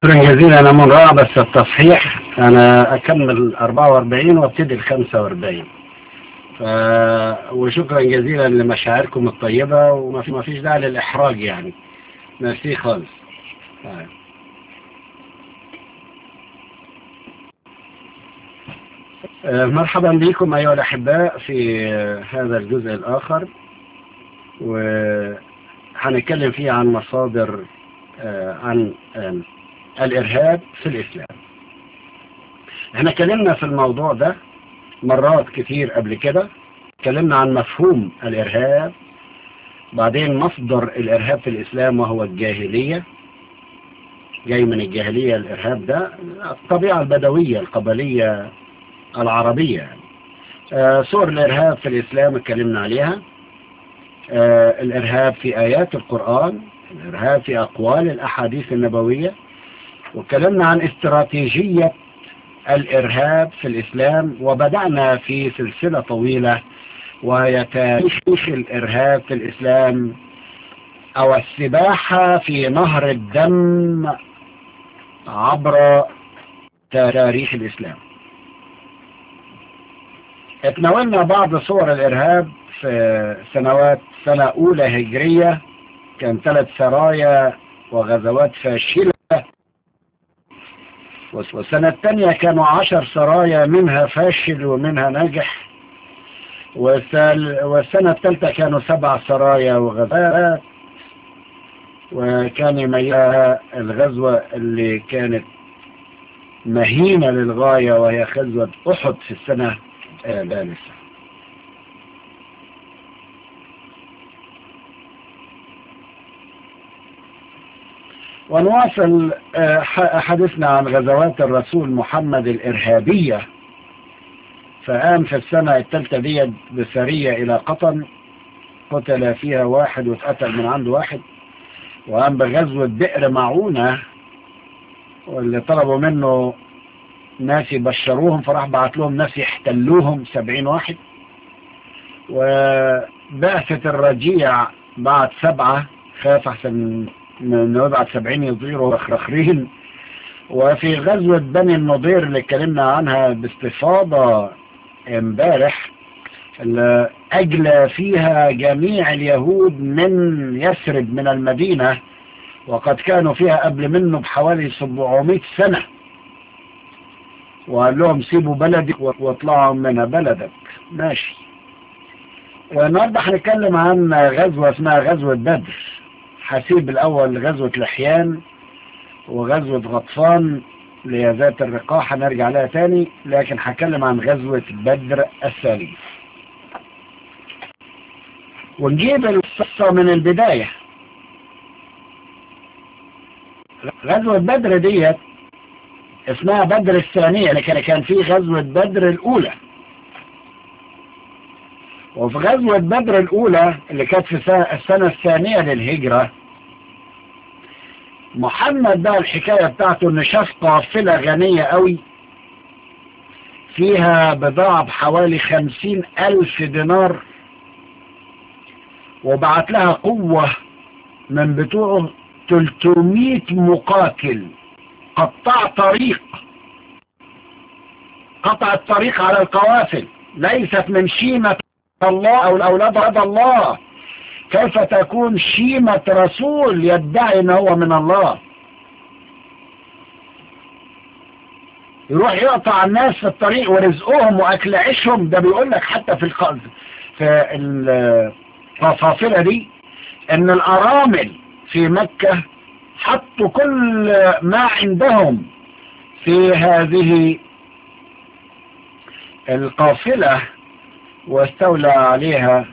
شكرا جزيلا انا من رائع بس التصحيح انا اكمل 44 وابتدي ال 45 ف... وشكرا جزيلا لمشاعركم الطيبة وما في ما فيش داعي للاحراج يعني ميرسي خالص طيب. آه، مرحبا بكم ايها الاحباء في هذا الجزء الاخر وهنتكلم فيه عن مصادر آه، عن آه، الإرهاب في الإسلام احنا اتكلمنا في الموضوع ده مرات كتير قبل كده اتكلمنا عن مفهوم الإرهاب بعدين مصدر الإرهاب في الإسلام وهو الجاهلية جاي من الجاهلية الإرهاب ده الطبيعة البدوية القبلية العربية يعني. آه صور الإرهاب في الإسلام اتكلمنا عليها آه الإرهاب في آيات القرآن الإرهاب في أقوال الأحاديث النبوية وكلمنا عن استراتيجية الإرهاب في الإسلام وبدأنا في سلسلة طويلة وهي تاريخ الإرهاب في الإسلام أو السباحة في نهر الدم عبر تاريخ الإسلام اتناولنا بعض صور الإرهاب في سنوات سنة أولى هجرية كان ثلاث سرايا وغزوات فاشلة والسنة الثانية كانوا عشر سرايا منها فاشل ومنها ناجح والسنة الثالثة كانوا سبع سرايا وغزوات وكان يميزها الغزوة اللي كانت مهينة للغاية وهي غزوة أحد في السنة الثالثة ونواصل حديثنا عن غزوات الرسول محمد الإرهابية فقام في السنة الثالثة دي بسرية إلى قطن قتل فيها واحد واتقتل من عنده واحد وقام بغزوة بئر معونة واللي طلبوا منه ناس يبشروهم فراح بعت لهم ناس يحتلوهم سبعين واحد وبعثة الرجيع بعت سبعة خاف أحسن من يبعت سبعين يطيروا رخرخرين وفي غزوة بني النضير اللي اتكلمنا عنها باستفاضة امبارح أجلى فيها جميع اليهود من يسرب من المدينة وقد كانوا فيها قبل منه بحوالي 700 سنة وقال لهم سيبوا بلدك واطلعوا من بلدك ماشي والنهارده هنتكلم عن غزوة اسمها غزوة بدر هسيب الأول غزوة لحيان وغزوة غطفان اللي هي ذات الرقاح هنرجع لها تاني لكن هتكلم عن غزوة بدر الثانية ونجيب القصة من البداية غزوة بدر ديت اسمها بدر الثانية لكن كان في غزوة بدر الأولى وفي غزوة بدر الأولى اللي كانت في السنة الثانية للهجرة محمد بقى الحكاية بتاعته ان شاف قافلة غنية قوي فيها بضاعة بحوالي خمسين ألف دينار وبعت لها قوة من بتوعه تلتمية مقاتل قطع طريق قطع الطريق على القوافل ليست من شيمة الله أو الأولاد الله كيف تكون شيمة رسول يدعي ان هو من الله يروح يقطع الناس في الطريق ورزقهم واكل عيشهم ده بيقول لك حتى في الق... في القصافلة دي ان الارامل في مكة حطوا كل ما عندهم في هذه القافلة واستولى عليها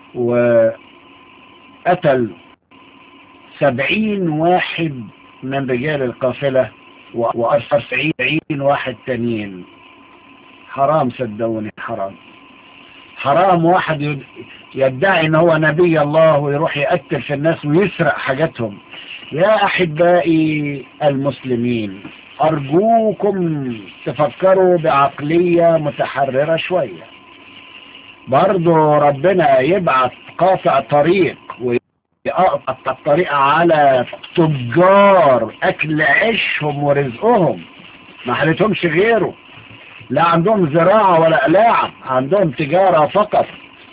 وقتل سبعين واحد من رجال القافلة وأرسل سبعين واحد تانيين حرام صدقوني حرام حرام واحد يدعي ان هو نبي الله ويروح يقتل في الناس ويسرق حاجاتهم يا احبائي المسلمين ارجوكم تفكروا بعقلية متحررة شوية برضو ربنا يبعث قاطع طريق أقطع الطريقة على تجار أكل عيشهم ورزقهم ما حلتهمش غيره لا عندهم زراعة ولا قلاعة عندهم تجارة فقط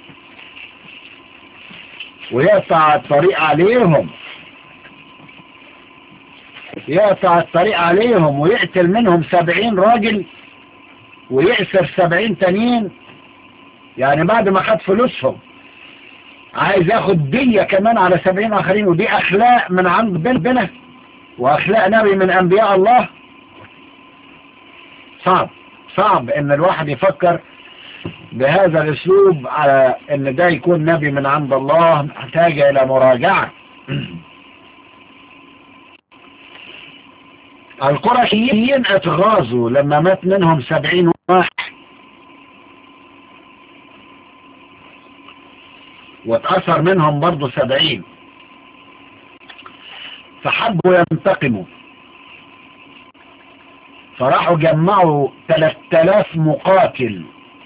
ويقطع الطريق عليهم يقطع الطريق عليهم ويقتل منهم سبعين راجل ويأسر سبعين تانيين يعني بعد ما خد فلوسهم عايز ياخد دية كمان على سبعين آخرين ودي أخلاق من عند بنا وأخلاق نبي من أنبياء الله صعب صعب ان الواحد يفكر بهذا الاسلوب على ان ده يكون نبي من عند الله محتاج الى مراجعة القرشيين اتغاظوا لما مات منهم سبعين واحد واتأثر منهم برضو سبعين فحبوا ينتقموا فراحوا جمعوا 3000 مقاتل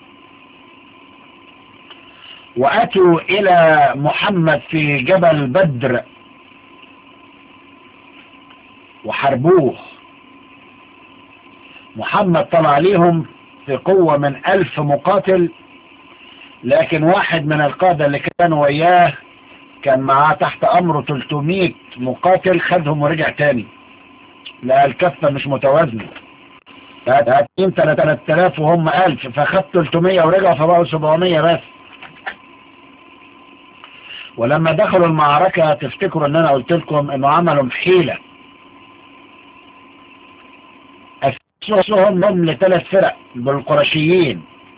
وأتوا إلى محمد في جبل بدر وحربوه محمد طلع عليهم في قوة من ألف مقاتل لكن واحد من القادة اللي كانوا وياه كان معاه تحت أمره 300 مقاتل خدهم ورجع تاني لا الكفة مش متوازنة هاتين 3000 وهم 1000 فخد 300 ورجعوا فبقوا 700 بس ولما دخلوا المعركة تفتكروا ان انا قلت لكم انه عملوا حيلة اسسهم هم لثلاث فرق بالقرشيين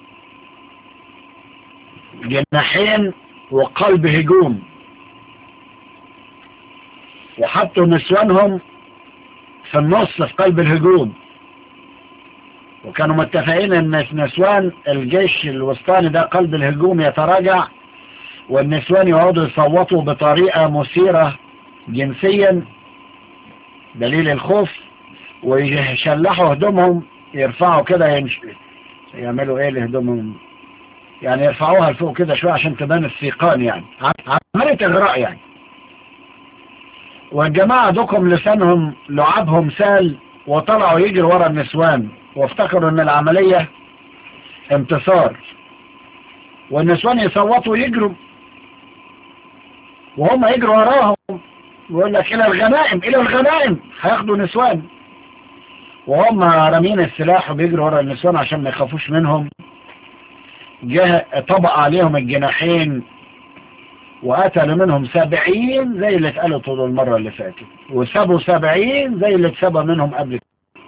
جناحين وقلب هجوم وحطوا نسوانهم في النص في قلب الهجوم وكانوا متفقين ان نسوان الجيش الوسطاني ده قلب الهجوم يتراجع والنسوان يقعدوا يصوتوا بطريقة مثيرة جنسيا دليل الخوف ويشلحوا هدومهم يرفعوا كده ينش... يعملوا ايه لهدومهم يعني يرفعوها لفوق كده شوية عشان تبان الثيقان يعني عملية اغراء يعني والجماعة دوكم لسانهم لعابهم سال وطلعوا يجروا ورا النسوان وافتكروا ان العملية انتصار والنسوان يصوتوا ويجروا وهم يجروا وراهم ويقول لك الى الغنائم الى الغنائم هياخدوا نسوان وهم رامين السلاح وبيجروا ورا النسوان عشان ما يخافوش منهم جه طبق عليهم الجناحين وقتلوا منهم سبعين زي اللي اتقالوا طول المرة اللي فاتت وسابوا سبعين زي اللي اتسبى منهم قبل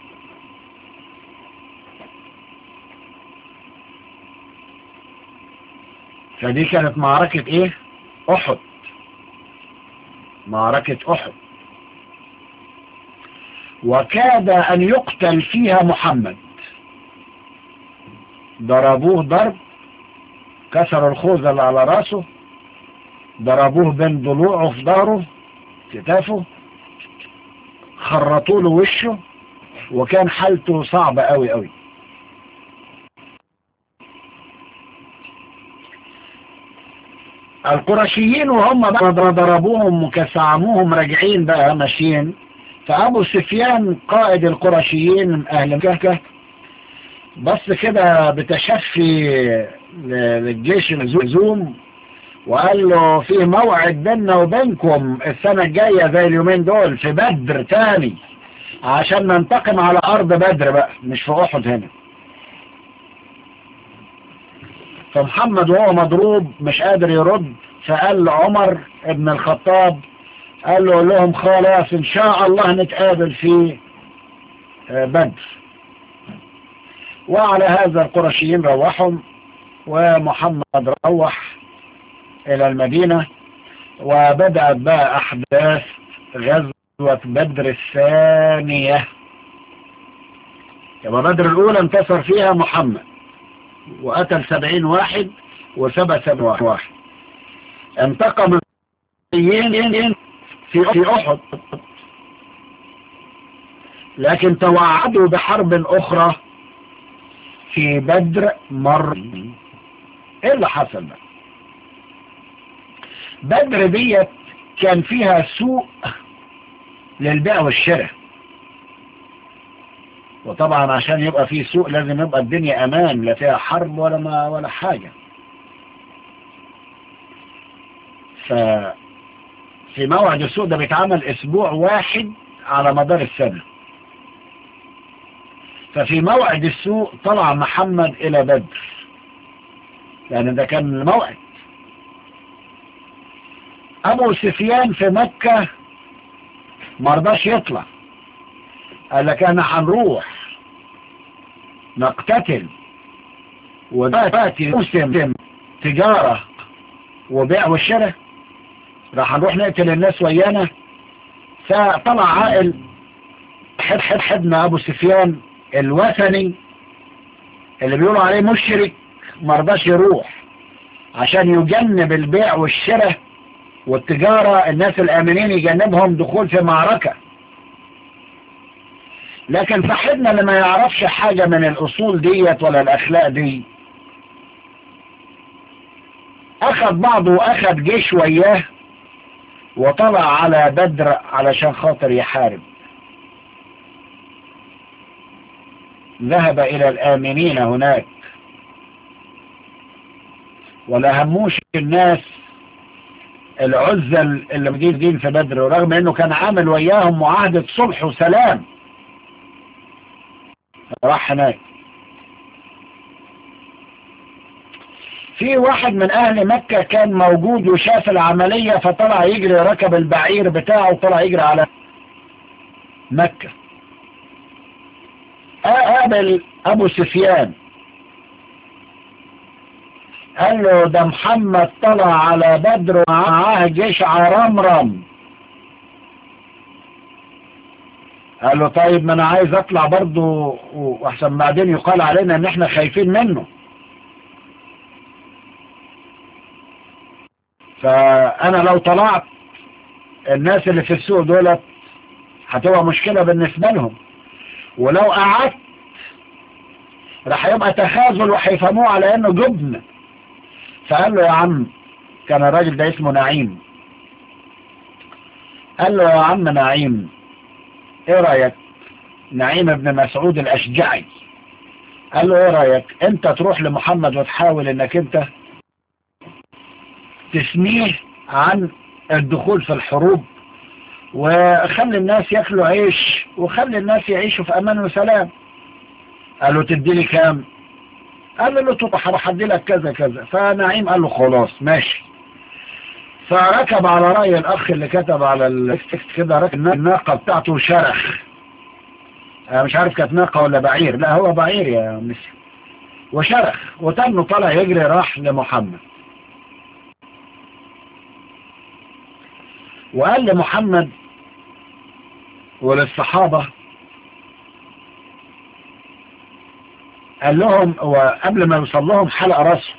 فدي كانت معركة ايه احد معركة احد وكاد ان يقتل فيها محمد ضربوه ضرب كسروا الخوذ اللي على راسه ضربوه بين ضلوعه في ظهره كتافه خرطوا له وشه وكان حالته صعبة قوي قوي القرشيين وهم بقى ضربوهم وكسعموهم راجعين بقى ماشيين فأبو سفيان قائد القرشيين أهل مكة بص كده بتشفي للجيش الزوم وقال له في موعد بيننا وبينكم السنة الجاية زي اليومين دول في بدر تاني عشان ننتقم على أرض بدر بقى مش في أحد هنا فمحمد وهو مضروب مش قادر يرد فقال لعمر ابن الخطاب قال له لهم خلاص ان شاء الله نتقابل في بدر وعلى هذا القرشيين روحهم ومحمد روح الى المدينة وبدأت بقى احداث غزوة بدر الثانية يبقى بدر الاولى انتصر فيها محمد وقتل سبعين واحد وسبى سبعين واحد انتقم في في احد لكن توعدوا بحرب اخرى في بدر مر ايه اللي حصل بقى بدر ديت كان فيها سوق للبيع والشراء وطبعا عشان يبقى فيه سوق لازم يبقى الدنيا امان لا فيها حرب ولا ما ولا حاجة ف في موعد السوق ده بيتعمل اسبوع واحد على مدار السنة ففي موعد السوق طلع محمد الى بدر يعني ده كان الموعد ابو سفيان في مكة مرضاش يطلع قال لك انا هنروح نقتتل وتأتي موسم تجارة وبيع والشراء راح نروح نقتل الناس ويانا فطلع عائل حد حد حدنا ابو سفيان الوثني اللي بيقولوا عليه مشرك مرضاش يروح عشان يجنب البيع والشراء والتجارة الناس الامنين يجنبهم دخول في معركة لكن صاحبنا اللي ما يعرفش حاجة من الاصول ديت ولا الاخلاق دي اخذ بعضه واخذ جيش وياه وطلع على بدر علشان خاطر يحارب ذهب الى الامنين هناك ولا هموش الناس العزل اللي موجودين في بدر ورغم انه كان عامل وياهم معاهدة صلح وسلام راح هناك في واحد من اهل مكة كان موجود وشاف العملية فطلع يجري ركب البعير بتاعه وطلع يجري على مكة قابل ابو سفيان قال له ده محمد طلع على بدر ومعاه جيش عرمرم قال له طيب ما انا عايز اطلع برضو واحسن بعدين يقال علينا ان احنا خايفين منه فانا لو طلعت الناس اللي في السوق دولت هتبقى مشكلة بالنسبة لهم ولو قعدت راح يبقى تخاذل وهيفهموه على انه جبن فقال له يا عم كان الراجل ده اسمه نعيم قال له يا عم نعيم ايه رأيك نعيم ابن مسعود الاشجعي قال له ايه رأيك انت تروح لمحمد وتحاول انك انت تثنيه عن الدخول في الحروب وخلي الناس ياكلوا عيش وخلي الناس يعيشوا في امان وسلام قال له تديني كام قال له طب هحدي لك كذا كذا فنعيم قال له خلاص ماشي فركب على رأي الأخ اللي كتب على التكست كده ركب الناقة بتاعته وشرخ أنا مش عارف كانت ناقة ولا بعير لا هو بعير يا مصر وشرخ وتنه طلع يجري راح لمحمد وقال لمحمد وللصحابة قال لهم وقبل ما يوصل لهم حلق راسه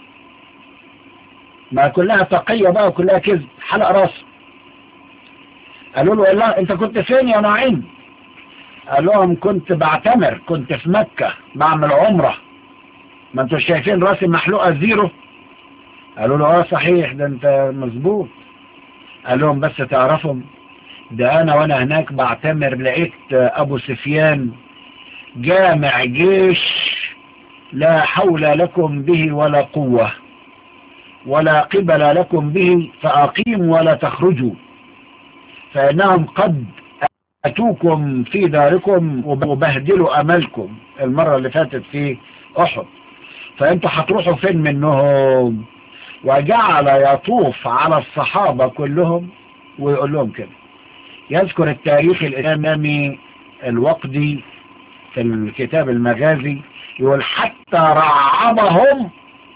ما كلها تقية بقى وكلها كذب حلق راسه قالوا له والله انت كنت فين يا نعيم قال لهم كنت بعتمر كنت في مكة بعمل عمرة ما انتوا شايفين راسي محلوقة زيرو قالوا له اه صحيح ده انت مظبوط قال لهم بس تعرفهم ده انا وانا هناك بعتمر لقيت ابو سفيان جامع جيش لا حول لكم به ولا قوة ولا قبل لكم به فأقيموا ولا تخرجوا فإنهم قد أتوكم في داركم وبهدلوا أملكم المرة اللي فاتت في أحد فأنتوا هتروحوا فين منهم وجعل يطوف على الصحابة كلهم ويقول لهم كده يذكر التاريخ الإسلامي الوقدي في الكتاب المغازي يقول حتى رعبهم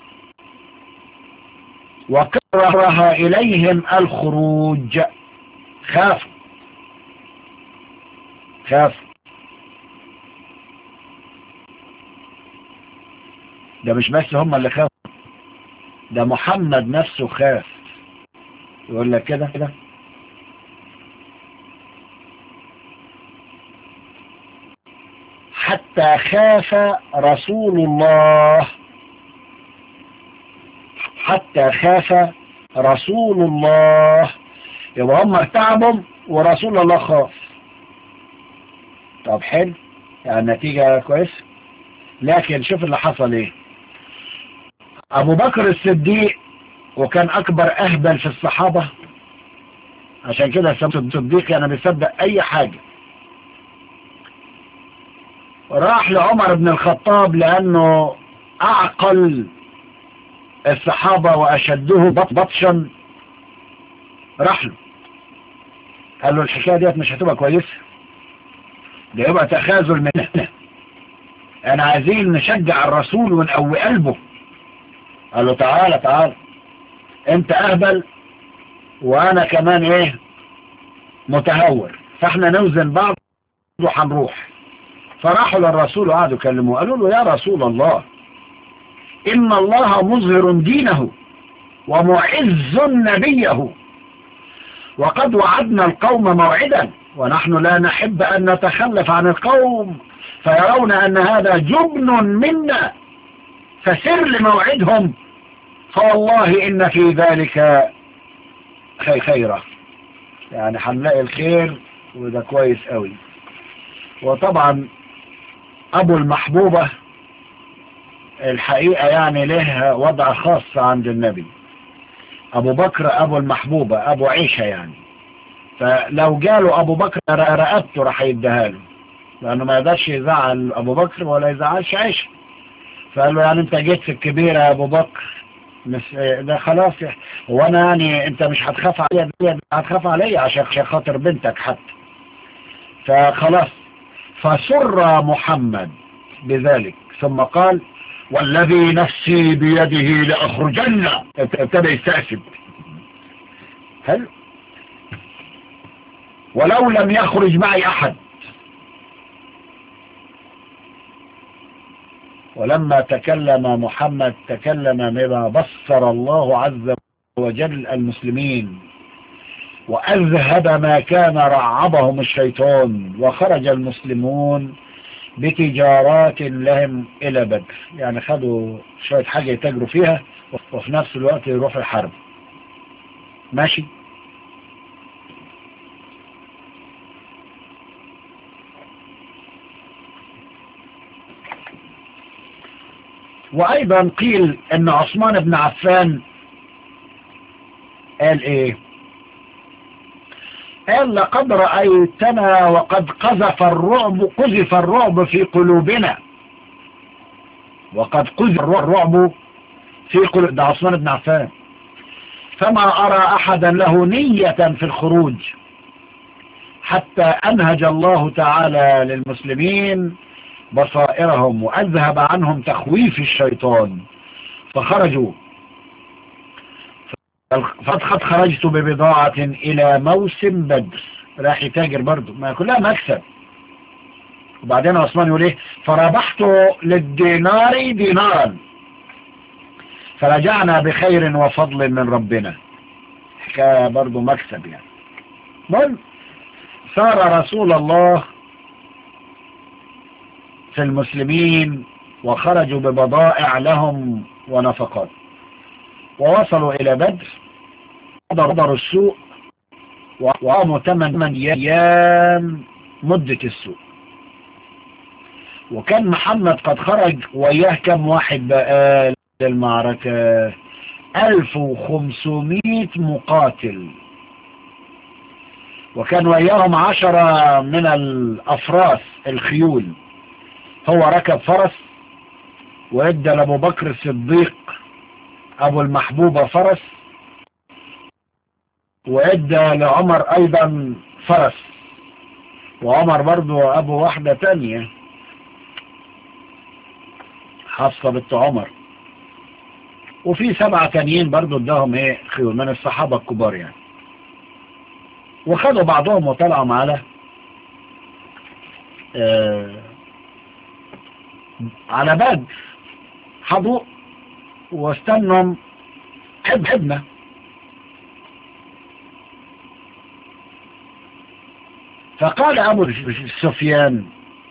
وكره إليهم الخروج خاف خاف ده مش بس هم اللي خافوا ده محمد نفسه خاف يقول لك كده كده حتى خاف رسول الله حتى خاف رسول الله يبقى هم ارتعبوا ورسول الله خاف طب حلو يعني نتيجة كويسة لكن شوف اللي حصل ايه ابو بكر الصديق وكان اكبر اهبل في الصحابة عشان كده سمت الصديق يعني بيصدق اي حاجة راح لعمر بن الخطاب لانه اعقل الصحابة واشده بطشا راح له قال له الحكاية ديت مش هتبقى كويسة ده يبقى تخاذل مننا انا عايزين نشجع الرسول ونقوي قلبه قال له تعالى تعالى انت اهبل وانا كمان ايه متهور فاحنا نوزن بعض وهنروح فراحوا للرسول وقعدوا يكلموه قالوا له يا رسول الله ان الله مظهر دينه ومعز نبيه وقد وعدنا القوم موعدا ونحن لا نحب أن نتخلف عن القوم فيرون أن هذا جبن منا فسر لموعدهم فوالله إن في ذلك خير خيرة يعني هنلاقي الخير وده كويس قوي وطبعا أبو المحبوبة الحقيقة يعني له وضع خاص عند النبي أبو بكر أبو المحبوبة أبو عيشة يعني فلو جاله أبو بكر رقبته راح يديها له لأنه ما يقدرش يزعل أبو بكر ولا يزعلش عيشة فقال له يعني أنت جيت في الكبيرة يا أبو بكر مش ده خلاص هو أنا يعني أنت مش هتخاف عليا هتخاف عليا عشان خاطر بنتك حتى فخلاص فسر محمد بذلك ثم قال والذي نفسي بيده لأخرجن ابتدى يستأسد هل ولو لم يخرج معي أحد ولما تكلم محمد تكلم بما بصر الله عز وجل المسلمين وأذهب ما كان رعبهم الشيطان وخرج المسلمون بتجارات لهم إلى بدر يعني خدوا شوية حاجة يتاجروا فيها وفي نفس الوقت يروحوا الحرب ماشي وأيضا قيل أن عثمان بن عفان قال إيه قال لقد رأيتنا وقد قذف الرعب قذف الرعب في قلوبنا وقد قذف الرعب في قلوب ده عثمان بن عفان فما أرى أحدا له نية في الخروج حتى أنهج الله تعالى للمسلمين بصائرهم وأذهب عنهم تخويف الشيطان فخرجوا فقد خرجت ببضاعة إلى موسم بدر راح يتاجر برضه ما كلها مكسب وبعدين عثمان يقول ايه فربحت للدينار دينارا فرجعنا بخير وفضل من ربنا حكاية برضه مكسب يعني المهم صار رسول الله في المسلمين وخرجوا ببضائع لهم ونفقات ووصلوا إلى بدر قدروا السوق وقاموا ثمان أيام مدة السوق وكان محمد قد خرج وياه كم واحد بقى للمعركة 1500 مقاتل وكان وياهم عشرة من الأفراس الخيول هو ركب فرس وادى لأبو بكر الصديق أبو المحبوبة فرس وادى لعمر أيضا فرس وعمر برضو أبو واحدة تانية حصة بنت عمر وفي سبعة تانيين برضو اداهم ايه خيول من الصحابة الكبار يعني وخدوا بعضهم وطلعوا على آه على بدر حضوا واستنوا حب حبنا فقال أبو سفيان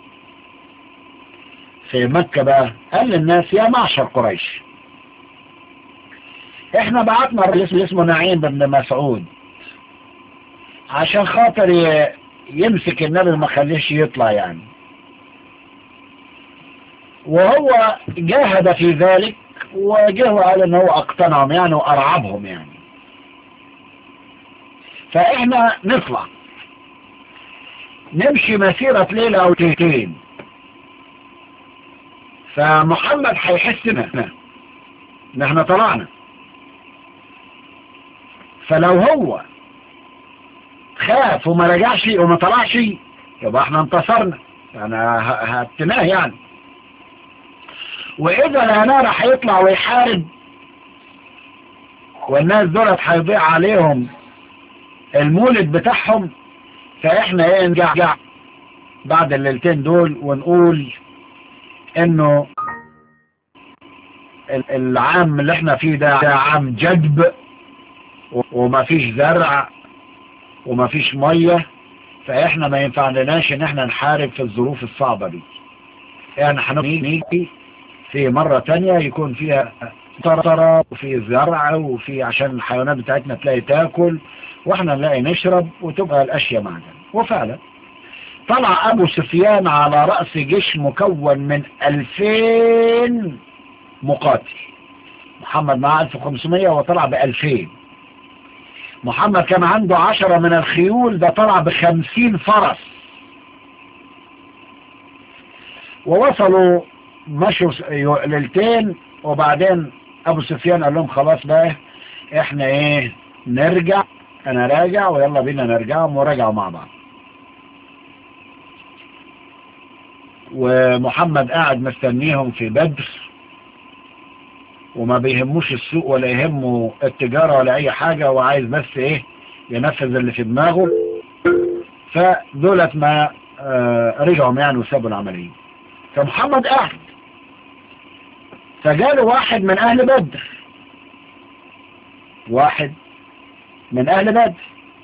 في مكة بقى قال للناس يا معشر قريش احنا بعتنا رجل اسمه نعيم بن مسعود عشان خاطر يمسك النبي ما خليش يطلع يعني وهو جاهد في ذلك وجه وقال ان هو اقتنعهم يعني وارعبهم يعني فاحنا نطلع نمشي مسيرة ليلة او ليلتين فمحمد هيحسنا ان احنا طلعنا فلو هو خاف وما رجعش وما طلعش يبقى احنا انتصرنا يعني هبتناه يعني واذا العنارة هيطلع ويحارب والناس دولت هيضيع عليهم المولد بتاعهم فاحنا ايه نرجع بعد الليلتين دول ونقول انه العام اللي احنا فيه ده, ده عام جدب وما فيش زرع وما فيش مية فاحنا ما ينفعناش ان احنا نحارب في الظروف الصعبة دي يعني هنيجي في مرة تانية يكون فيها طرطرة وفي زرع وفي عشان الحيوانات بتاعتنا تلاقي تاكل واحنا نلاقي نشرب وتبقى الاشياء معنا وفعلا طلع ابو سفيان على رأس جيش مكون من الفين مقاتل محمد معاه 1500 وطلع بألفين محمد كان عنده عشرة من الخيول ده طلع بخمسين فرس ووصلوا مشوا ليلتين وبعدين ابو سفيان قال لهم خلاص بقى احنا ايه نرجع انا راجع ويلا بينا نرجعهم ورجعوا مع بعض ومحمد قاعد مستنيهم في بدر وما بيهموش السوق ولا يهمه التجارة ولا اي حاجة وعايز بس ايه ينفذ اللي في دماغه فدولت ما آه رجعوا يعني وسابوا العملية فمحمد قاعد فجاله واحد من اهل بدر واحد من اهل بدر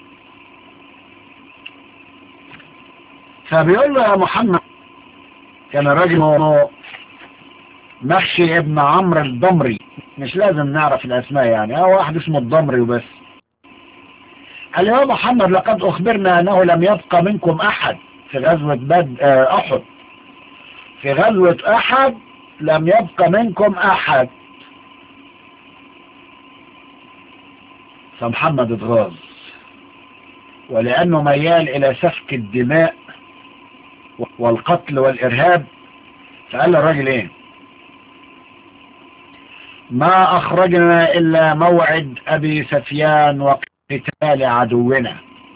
فبيقول له يا محمد كان الراجل مخشي ابن عمرو الضمري مش لازم نعرف الاسماء يعني هو واحد اسمه الضمري وبس قال يا محمد لقد اخبرنا انه لم يبقى منكم احد في غزوة بد احد في غزوة احد لم يبقى منكم احد فمحمد اتغاظ ولانه ميال الى سفك الدماء والقتل والارهاب فقال الراجل ايه ما اخرجنا الا موعد ابي سفيان وقتال عدونا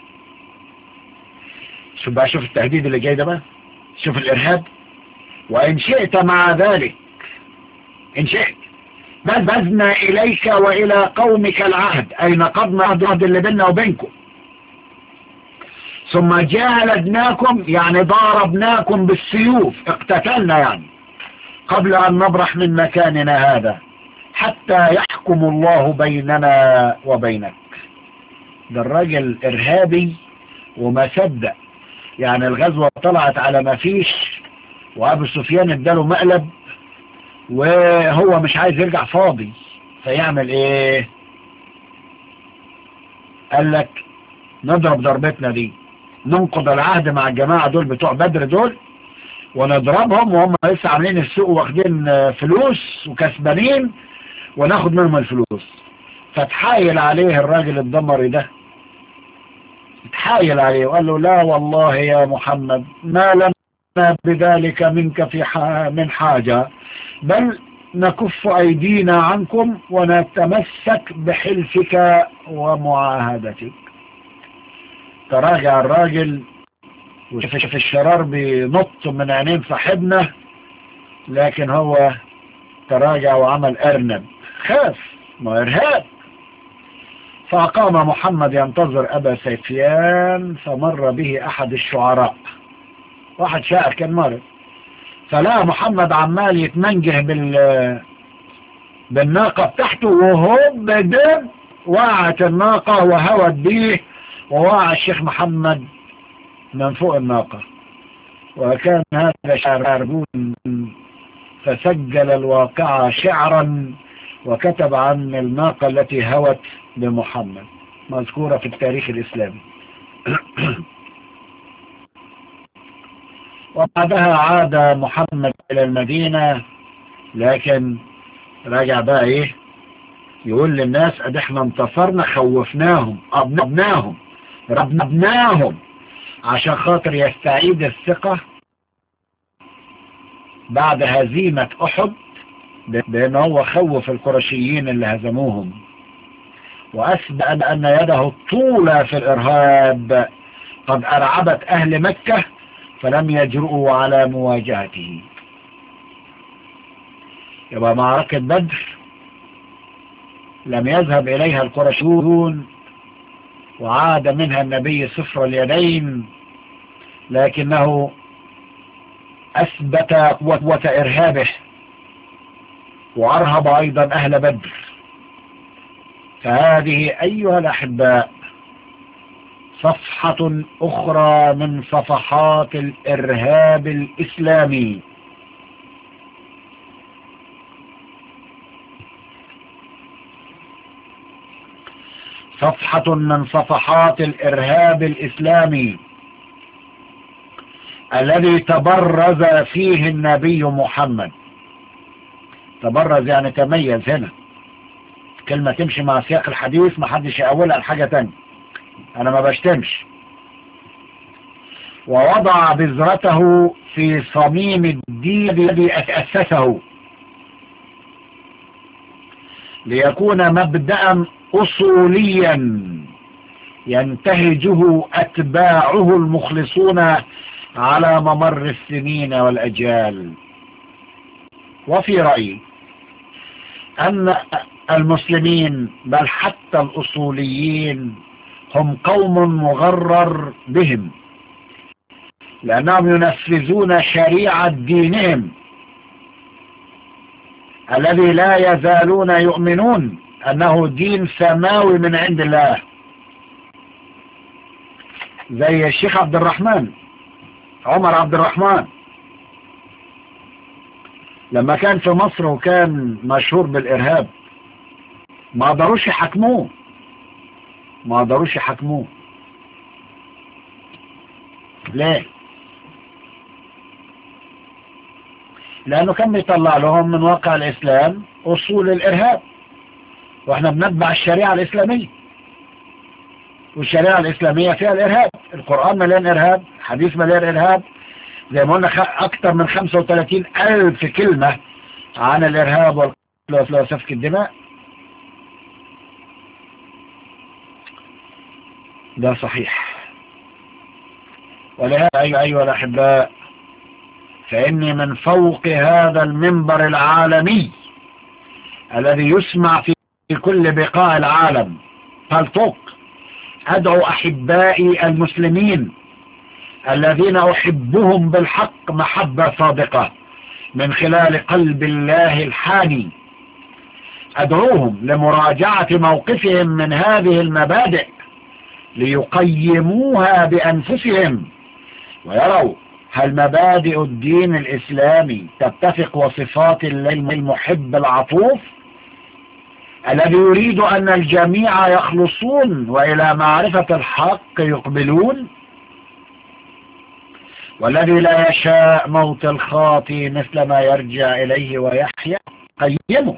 شوف بقى شوف التهديد اللي جاي ده بقى شوف الارهاب وان شئت مع ذلك ان شئت بذنا اليك والى قومك العهد اي نقضنا العهد اللي بيننا وبينكم ثم جالدناكم يعني ضاربناكم بالسيوف اقتتلنا يعني قبل ان نبرح من مكاننا هذا حتى يحكم الله بيننا وبينك ده الراجل ارهابي وما صدق يعني الغزوة طلعت على ما فيش وابو سفيان اداله مقلب وهو مش عايز يرجع فاضي فيعمل ايه قال لك نضرب ضربتنا دي ننقض العهد مع الجماعة دول بتوع بدر دول ونضربهم وهم لسه عاملين السوق واخدين فلوس وكسبانين وناخد منهم الفلوس فتحايل عليه الراجل الدمري ده اتحايل عليه وقال له لا والله يا محمد ما لنا بذلك منك في من حاجة بل نكف أيدينا عنكم ونتمسك بحلفك ومعاهدتك تراجع الراجل وشاف الشرار بينط من عينين صاحبنا لكن هو تراجع وعمل أرنب خاف ما إرهاب فأقام محمد ينتظر أبا سيفيان فمر به أحد الشعراء واحد شاعر كان مرض فلا محمد عمال يتمنجه بال بالناقة بتاعته وهو بدب وقعت الناقة وهوت بيه ووقع الشيخ محمد من فوق الناقة وكان هذا شعر فسجل الواقعة شعرا وكتب عن الناقة التي هوت بمحمد مذكورة في التاريخ الإسلامي وبعدها عاد محمد إلى المدينة لكن رجع بقى إيه يقول للناس أد احنا انتصرنا خوفناهم أبناهم ربناهم عشان خاطر يستعيد الثقة بعد هزيمة أحد بأن هو خوف القرشيين اللي هزموهم وأثبت أن يده الطولة في الإرهاب قد أرعبت أهل مكة فلم يجرؤوا على مواجهته يبقى معركة بدر لم يذهب إليها القرشيون وعاد منها النبي صفر اليدين لكنه أثبت قوة إرهابه وأرهب أيضا أهل بدر فهذه أيها الأحباء صفحة أخرى من صفحات الإرهاب الإسلامي صفحة من صفحات الإرهاب الإسلامي الذي تبرز فيه النبي محمد تبرز يعني تميز هنا كلمة تمشي مع سياق الحديث ما حدش يقولها لحاجة تانية انا ما بشتمش ووضع بذرته في صميم الدين الذي أسسه ليكون مبدأ أصوليا ينتهجه أتباعه المخلصون على ممر السنين والأجيال وفي رأيي أن المسلمين بل حتى الأصوليين هم قوم مغرر بهم لأنهم ينفذون شريعة دينهم الذي لا يزالون يؤمنون أنه دين سماوي من عند الله زي الشيخ عبد الرحمن عمر عبد الرحمن لما كان في مصر وكان مشهور بالإرهاب ما قدروش يحكموه ما قدروش يحكموه ليه لأنه كان بيطلع لهم من واقع الإسلام أصول الإرهاب وإحنا بنتبع الشريعة الإسلامية والشريعة الإسلامية فيها الإرهاب القرآن مليان إرهاب حديث مليان إرهاب زي ما قلنا أكثر من 35 ألف كلمة عن الإرهاب والقتل وسفك الدماء ده صحيح ولهذا أيها الأحباء فإني من فوق هذا المنبر العالمي الذي يسمع في كل بقاع العالم فالتوك أدعو أحبائي المسلمين الذين أحبهم بالحق محبة صادقة من خلال قلب الله الحاني أدعوهم لمراجعة موقفهم من هذه المبادئ ليقيموها بأنفسهم ويروا هل مبادئ الدين الإسلامي تتفق وصفات المحب العطوف الذي يريد أن الجميع يخلصون وإلى معرفة الحق يقبلون والذي لا يشاء موت الخاطي مثل ما يرجع إليه ويحيا قيمه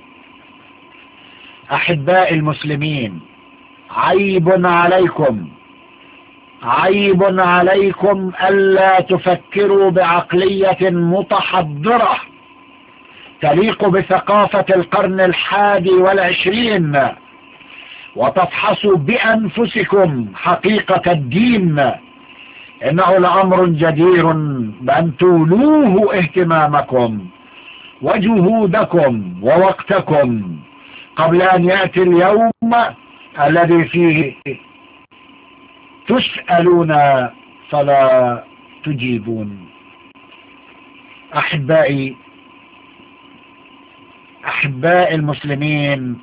أحباء المسلمين عيب عليكم عيب عليكم ألا تفكروا بعقلية متحضرة تليق بثقافة القرن الحادي والعشرين وتفحصوا بأنفسكم حقيقة الدين إنه لأمر جدير بأن تولوه اهتمامكم وجهودكم ووقتكم قبل أن يأتي اليوم الذي فيه تسألون فلا تجيبون أحبائي أحباء المسلمين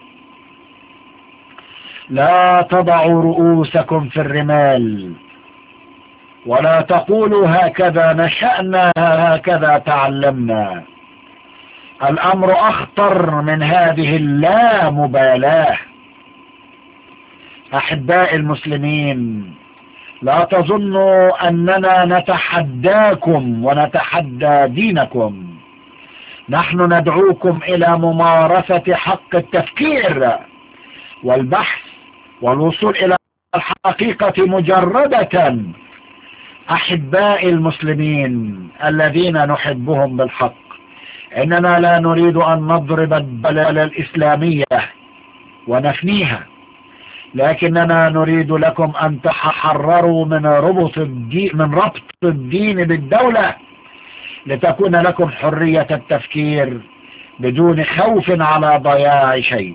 لا تضعوا رؤوسكم في الرمال ولا تقولوا هكذا نشأنا هكذا تعلمنا الأمر أخطر من هذه اللامبالاة أحباء المسلمين لا تظنوا أننا نتحداكم ونتحدى دينكم نحن ندعوكم إلى ممارسة حق التفكير والبحث والوصول إلى الحقيقة مجردة أحباء المسلمين الذين نحبهم بالحق إننا لا نريد أن نضرب البلد الإسلامية ونفنيها لكننا نريد لكم أن تحرروا من ربط الدين من ربط الدين بالدولة لتكون لكم حرية التفكير بدون خوف على ضياع شيء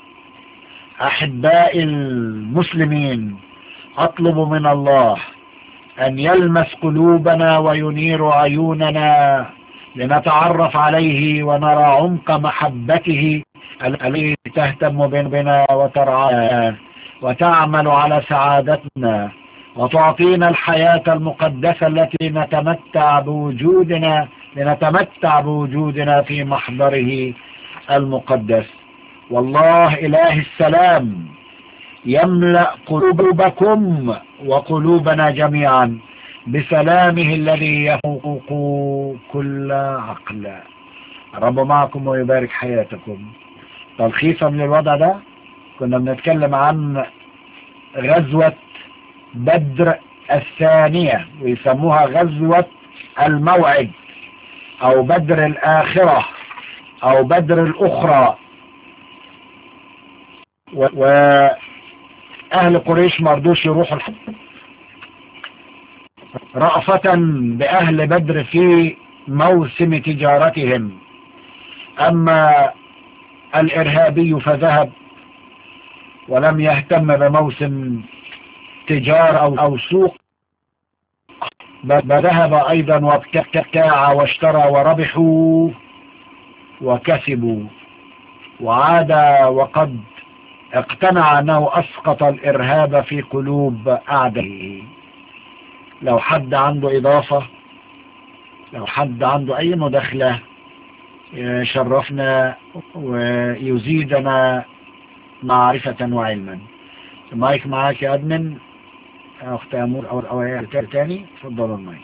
أحباء المسلمين أطلب من الله أن يلمس قلوبنا وينير عيوننا لنتعرف عليه ونرى عمق محبته التي تهتم بنا وترعانا وتعمل على سعادتنا وتعطينا الحياة المقدسة التي نتمتع بوجودنا لنتمتع بوجودنا في محضره المقدس والله إله السلام يملأ قلوبكم وقلوبنا جميعا بسلامه الذي يفوق كل عقل رب معكم ويبارك حياتكم تلخيصا من الوضع ده كنا بنتكلم عن غزوة بدر الثانية ويسموها غزوة الموعد او بدر الاخرة او بدر الاخرى واهل قريش مرضوش يروحوا الحج رأفة باهل بدر في موسم تجارتهم اما الارهابي فذهب ولم يهتم بموسم تجار او, أو سوق ذهب ايضا وابتاع واشترى وربحوا وكسبوا وعاد وقد اقتنع انه اسقط الارهاب في قلوب اعدائه لو حد عنده اضافة لو حد عنده اي مداخلة شرفنا ويزيدنا معرفة وعلما المايك معاك يا ادمن اخت امور او او تاني تفضلوا المايك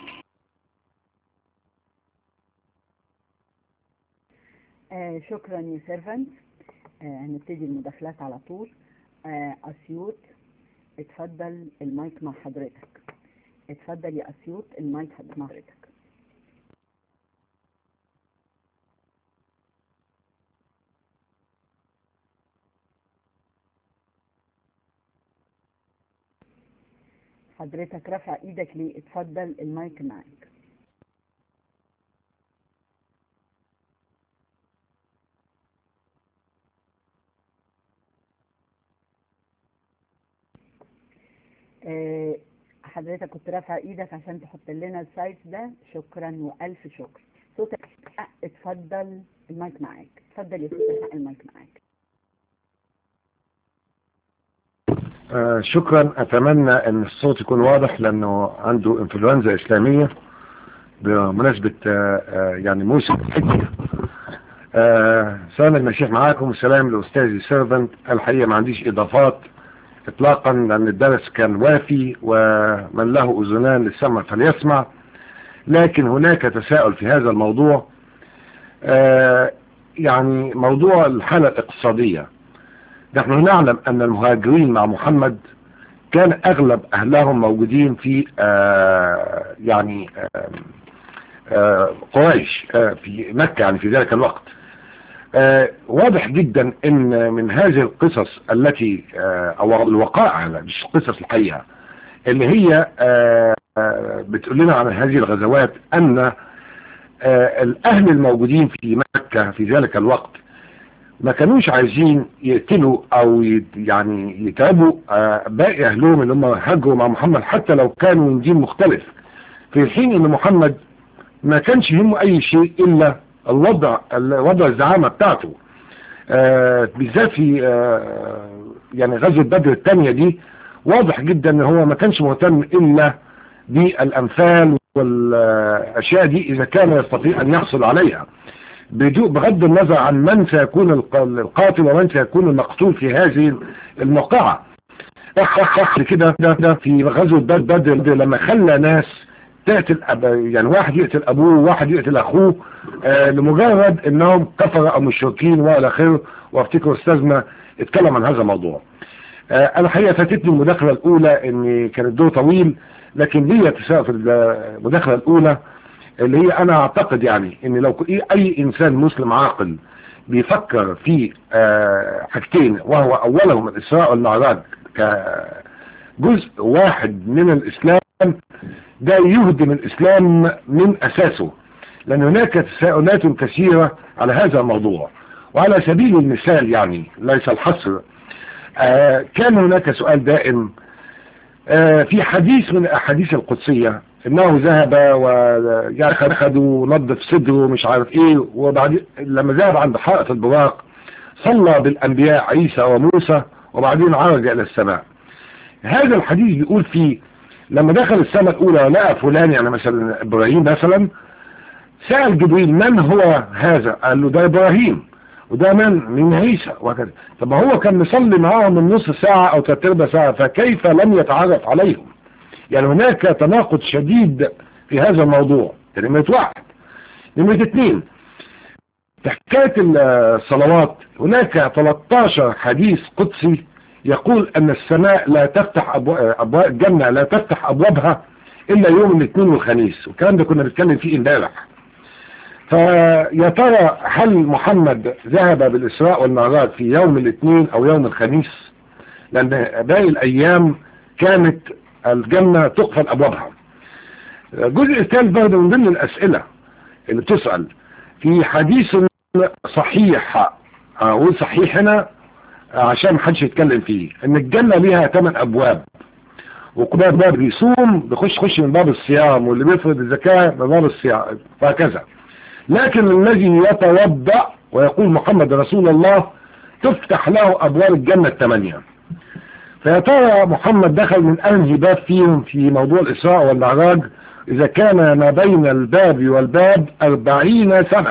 آه شكرا يا سيرفنت آه هنبتدي المداخلات على طول آه اسيوط اتفضل المايك مع حضرتك اتفضل يا اسيوط المايك مع حضرتك حضرتك رافع ايدك ليه اتفضل المايك معاك اه حضرتك كنت رافع ايدك عشان تحط لنا السايت ده شكرا والف شكر صوتك اتفضل المايك معاك اتفضل يا صوتك المايك معاك آه شكرا اتمنى ان الصوت يكون واضح لانه عنده انفلونزا اسلامية بمناسبة آه آه يعني موسم الحج سلام المسيح معاكم والسلام لاستاذي سيرفنت الحقيقة ما عنديش اضافات اطلاقا لان الدرس كان وافي ومن له اذنان للسمع فليسمع لكن هناك تساؤل في هذا الموضوع يعني موضوع الحالة الاقتصادية نحن نعلم ان المهاجرين مع محمد كان اغلب اهلهم موجودين في آآ يعني آآ قريش في مكة يعني في ذلك الوقت واضح جدا ان من هذه القصص التي او الوقائع مش قصص الحقيقة اللي هي بتقول لنا عن هذه الغزوات ان الاهل الموجودين في مكة في ذلك الوقت ما كانوش عايزين يقتلوا او يعني يتعبوا باقي اهلهم اللي هم هاجروا مع محمد حتى لو كانوا من دين مختلف في حين ان محمد ما كانش يهمه اي شيء الا الوضع وضع الزعامة بتاعته بالذات في يعني غزوة بدر الثانية دي واضح جدا ان هو ما كانش مهتم الا بالامثال والاشياء دي اذا كان يستطيع ان يحصل عليها بغض النظر عن من سيكون القاتل ومن سيكون المقتول في هذه الموقعة صح كده ده ده في غزوة بدر بدر لما خلى ناس تقتل أب... يعني واحد يقتل ابوه وواحد يقتل اخوه آه لمجرد انهم كفر او مشركين والى اخره وافتكر استاذنا اتكلم عن هذا الموضوع آه انا الحقيقه فاتتني المداخله الاولى ان كان الدور طويل لكن ليا تساؤل في المداخله الاولى اللي هي انا اعتقد يعني ان لو اي انسان مسلم عاقل بيفكر في آه حاجتين وهو اولهم الاسراء والمعراج كجزء واحد من الاسلام ده يهدم الاسلام من اساسه لان هناك تساؤلات كثيرة على هذا الموضوع وعلى سبيل المثال يعني ليس الحصر آه كان هناك سؤال دائم آه في حديث من الاحاديث القدسية انه ذهب ويأخذ ونظف صدره مش عارف ايه وبعدين لما ذهب عند حائط البراق صلى بالانبياء عيسى وموسى وبعدين عرج الى السماء هذا الحديث بيقول فيه لما دخل السماء الاولى ولقى فلان يعني مثلا ابراهيم مثلا سأل جبريل من هو هذا قال له ده ابراهيم وده من من عيسى وكذا طب هو كان مصلي معاهم من نص ساعة او ثلاث ارباع ساعة فكيف لم يتعرف عليهم يعني هناك تناقض شديد في هذا الموضوع نمرة واحد نمرة اثنين حكاية الصلوات هناك 13 حديث قدسي يقول ان السماء لا تفتح ابواب الجنة لا تفتح ابوابها الا يوم الاثنين والخميس والكلام ده كنا بنتكلم فيه امبارح فيا ترى هل محمد ذهب بالاسراء والمعراج في يوم الاثنين او يوم الخميس لان باقي الايام كانت الجنة تقفل ابوابها الجزء الثالث برضه من ضمن الاسئلة اللي بتسأل في حديث صحيح اقول صحيح هنا عشان محدش يتكلم فيه ان الجنة ليها ثمان ابواب وكل باب بيصوم بيخش خش من باب الصيام واللي بيفرض الزكاة من باب الصيام وهكذا لكن الذي يتوضأ ويقول محمد رسول الله تفتح له ابواب الجنة الثمانية فيا ترى محمد دخل من انهي باب فيهم في موضوع الاسراء والمعراج اذا كان ما بين الباب والباب اربعين سنة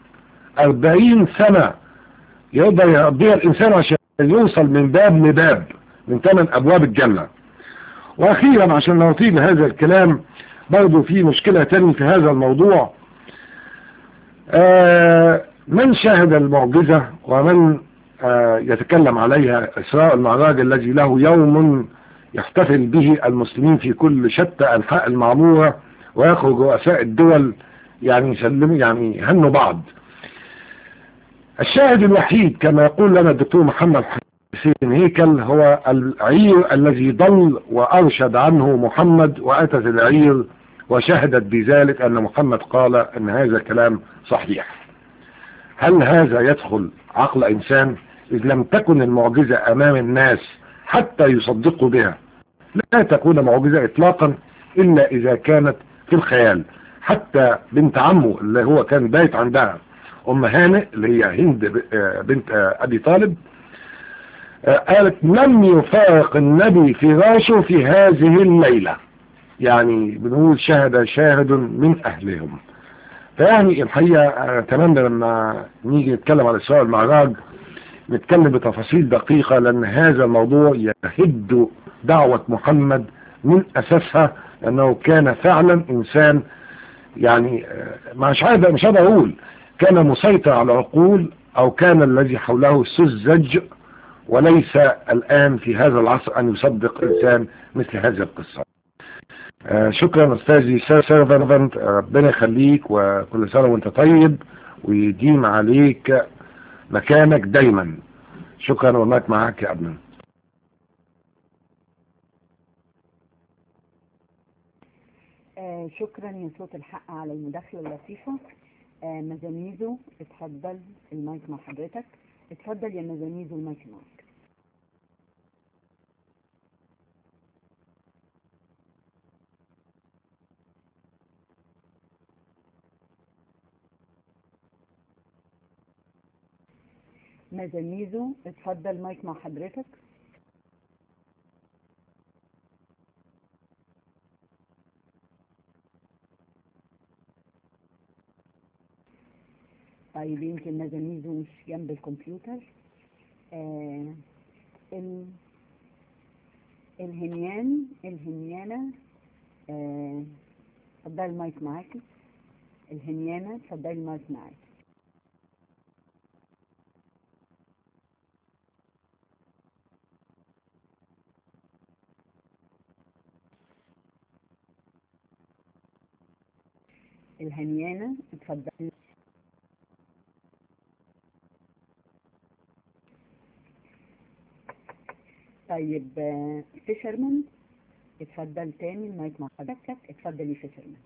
اربعين سنة يقدر يقضيها الانسان عشان يوصل من باب لباب من ثمان ابواب الجنة واخيرا عشان نطيل هذا الكلام برضو في مشكلة تاني في هذا الموضوع آه من شاهد المعجزة ومن آه يتكلم عليها إسراء المعراج الذي له يوم يحتفل به المسلمين في كل شتى أنحاء المعمورة ويخرج رؤساء الدول يعني يسلموا يعني يهنوا بعض الشاهد الوحيد كما يقول لنا الدكتور محمد حسين هيكل هو العير الذي ضل وأرشد عنه محمد وأتت العير وشهدت بذلك أن محمد قال أن هذا كلام صحيح هل هذا يدخل عقل إنسان إذ لم تكن المعجزة أمام الناس حتى يصدقوا بها لا تكون معجزة إطلاقا إلا إذا كانت في الخيال حتى بنت عمه اللي هو كان بايت عندها أم هانئ اللي هي هند بنت أبي طالب قالت لم يفارق النبي فراشه في هذه الليلة يعني بنقول شهد شاهد من أهلهم فيعني الحقيقة أتمنى لما نيجي نتكلم على الإسراء والمعراج نتكلم بتفاصيل دقيقة لأن هذا الموضوع يهد دعوة محمد من أساسها لأنه كان فعلا إنسان يعني مش عارف مش هذا أقول كان مسيطر على العقول أو كان الذي حوله سذج وليس الآن في هذا العصر أن يصدق إنسان مثل هذه القصة آه شكرا أستاذي سيرفنت ربنا يخليك وكل سنة وانت طيب ويديم عليك مكانك دايما شكرا والماك معاك يا أبنى آه شكرا يا صوت الحق على المداخلة اللطيفة آه مزاميزو اتفضل المايك مع حضرتك اتفضل يا مزاميزو المايك معك مزاميزو اتفضل مايك مع حضرتك طيب يمكن مزاميزو مش جنب الكمبيوتر آه ال... الهنيان الهنيانة آه، اتفضلي المايك معاكي الهنيانة اتفضلي المايك معاكي الهنيانة اتفضلي طيب آه، فيشرمان اتفضل تاني المايك مع حضرتك اتفضلي فيشرمان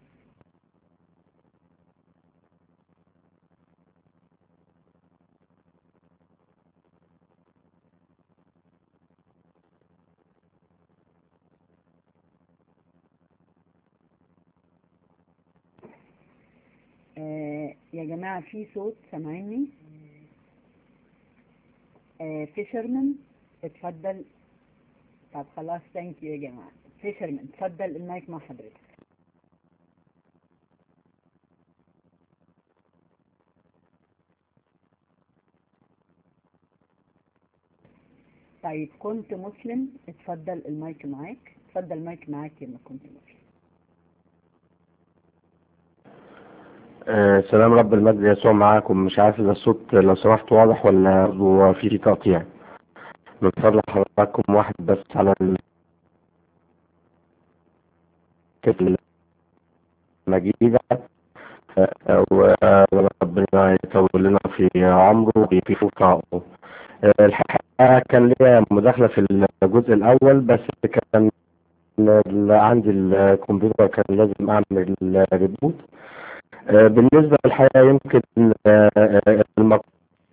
آه يا جماعة في صوت سامعيني آه فيشرمان اتفضل طب خلاص ثانك يو يا جماعة فيشرمان اتفضل المايك مع حضرتك طيب كنت مسلم اتفضل المايك معاك اتفضل المايك معاك لما كنت مسلم آه، سلام رب المجد يسوع معاكم مش عارف اذا الصوت لو سمحت واضح ولا برضه في تقطيع من فضل حضراتكم واحد بس على ال- كتل المجيدة آه، وربنا يطول لنا في عمره ويفيد طاقته آه، الحقيقة كان ليا مداخلة في الجزء الأول بس كان ال- عندي الكمبيوتر كان لازم أعمل ريبوت آه، بالنسبة للحقيقة يمكن آه، آه، المق-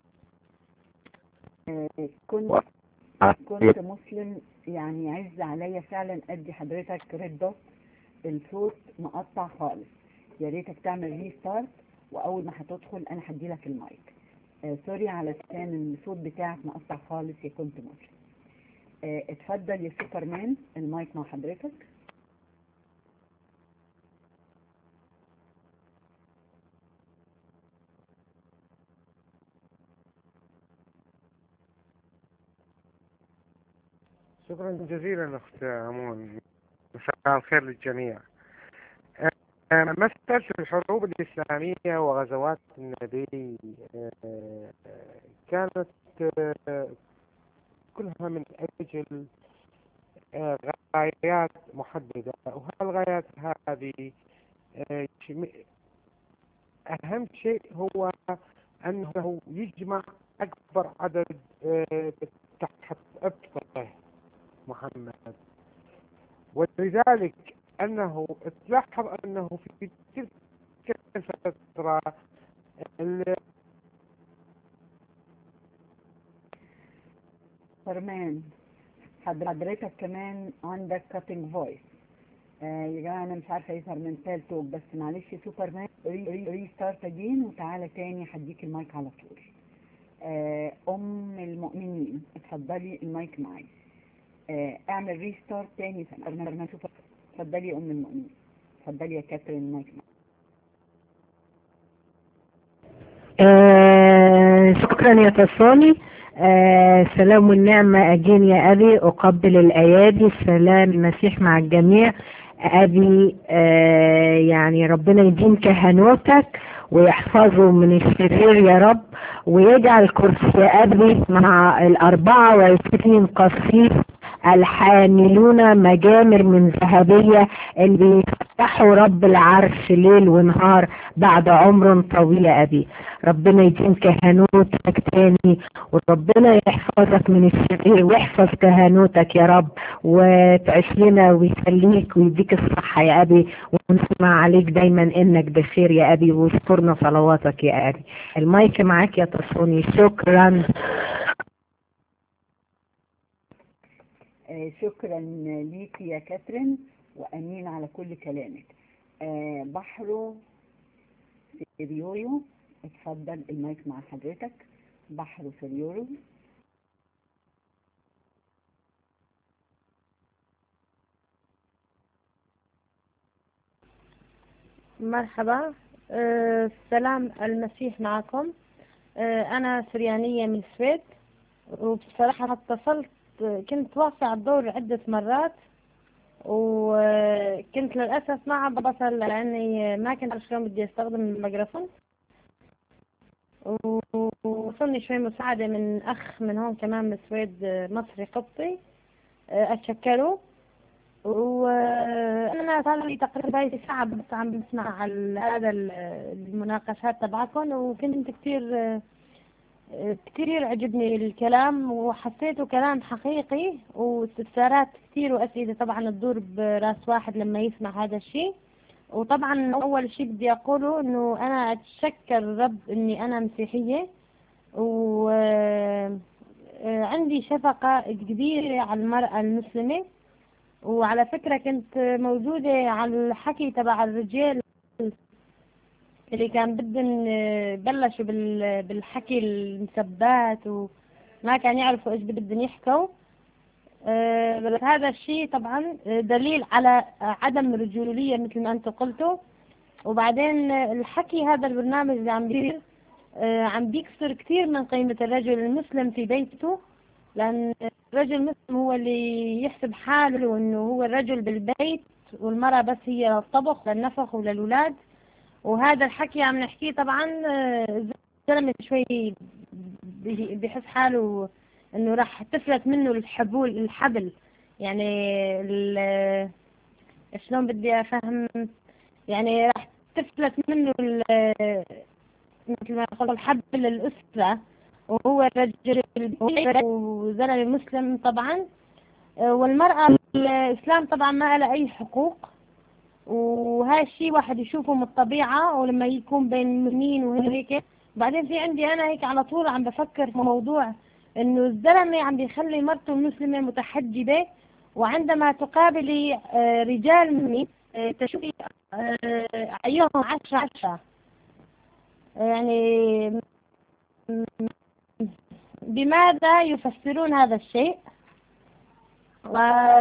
آه كنت كنت مسلم يعني عز عليا فعلا ادي حضرتك ريد دوت الصوت مقطع خالص يا ريتك تعمل ريستارت واول ما هتدخل انا هدي لك المايك آه سوري علشان الصوت بتاعك مقطع خالص يا كنت مسلم آه اتفضل يا سوبرمان المايك مع حضرتك شكرا جزيلا أخت أمون مساء الخير للجميع آه، مسألة الحروب الإسلامية وغزوات النبي آه، كانت آه، كلها من أجل آه، غايات محددة وهالغايات هذه آه، شم- أهم شيء هو أنه يجمع أكبر عدد آه، تحت أبطه محمد ولذلك أنه تلاحظ أنه في تلك الفترة ال- سوبرمان حضرتك كمان عندك كاتنج فويس آه يا جماعه انا مش عارفه يظهر من تال توك بس معلش سوبرمان ري- ري- ريستارت اجين وتعالى تاني هديك المايك على طول آه ام المؤمنين اتفضلي المايك معايا آه اعمل ريستارت تاني سوبرمان سوبر اتفضلي يا ام المؤمنين اتفضلي يا كاترين المايك معايا آه شكرا يا تصالي آه سلام والنعمة أجين يا أبي أقبل الأيادي سلام المسيح مع الجميع أبي آه يعني ربنا يديم كهنوتك ويحفظه من الشرير يا رب ويجعل كرسي أبي مع الأربعة وعشرين قصير الحاملون مجامر من ذهبية اللي بيفتحوا رب العرش ليل ونهار بعد عمر طويل يا أبي ربنا يديم كهنوتك تاني وربنا يحفظك من الشرير ويحفظ كهنوتك يا رب وتعيش لنا ويخليك ويديك الصحة يا أبي ونسمع عليك دايما إنك بخير يا أبي واذكرنا صلواتك يا أبي المايك معاك يا تصوني شكرا آه شكرا ليكي يا كاترين وامين على كل كلامك آه بحرو سيريوريو اتفضل المايك مع حضرتك بحرو سيريوريو مرحبا آه، سلام المسيح معكم آه، أنا سريانية من السويد وبصراحة اتصلت كنت واقفة على الدور عدة مرات وكنت للأسف ما عم بصل لأني ما كنت عارف شلون بدي أستخدم الميكروفون ووصلني شوي مساعدة من أخ من هون كمان من السويد مصري قبطي أتشكره وأنا صار لي تقريبا هاي ساعة بس عم بسمع على هذا المناقشات تبعكم وكنت كثير كثير عجبني الكلام وحسيته كلام حقيقي واستفسارات كثير وأسئلة طبعا تدور براس واحد لما يسمع هذا الشيء وطبعا أول شيء بدي أقوله إنه أنا أتشكر رب إني أنا مسيحية وعندي شفقة كبيرة على المرأة المسلمة وعلى فكرة كنت موجودة على الحكي تبع الرجال اللي كان بدهم بلشوا بالحكي المسبات وما كان يعرفوا ايش بدهم يحكوا بس هذا الشيء طبعا دليل على عدم رجولية مثل ما انتم قلتوا وبعدين الحكي هذا البرنامج اللي عم بيصير عم بيكسر كثير من قيمة الرجل المسلم في بيته لأن الرجل المسلم هو اللي يحسب حاله إنه هو الرجل بالبيت والمرأة بس هي للطبخ للنفخ وللولاد وهذا الحكي عم نحكيه طبعا الزلمة شوي بحس حاله انه راح تفلت منه الحبول الحبل يعني شلون بدي افهم يعني راح تفلت منه مثل ما قال الحبل الأسرة وهو الرجل وزلمة مسلم طبعا والمرأة الإسلام طبعا ما لها أي حقوق وهذا الشيء واحد يشوفه من الطبيعة ولما يكون بين المؤمنين وهيك بعدين في عندي أنا هيك على طول عم بفكر في موضوع إنه الزلمة عم بيخلي مرته المسلمة متحجبة وعندما تقابلي رجال مني تشوفي أيهم عشرة عشرة يعني بماذا يفسرون هذا الشيء و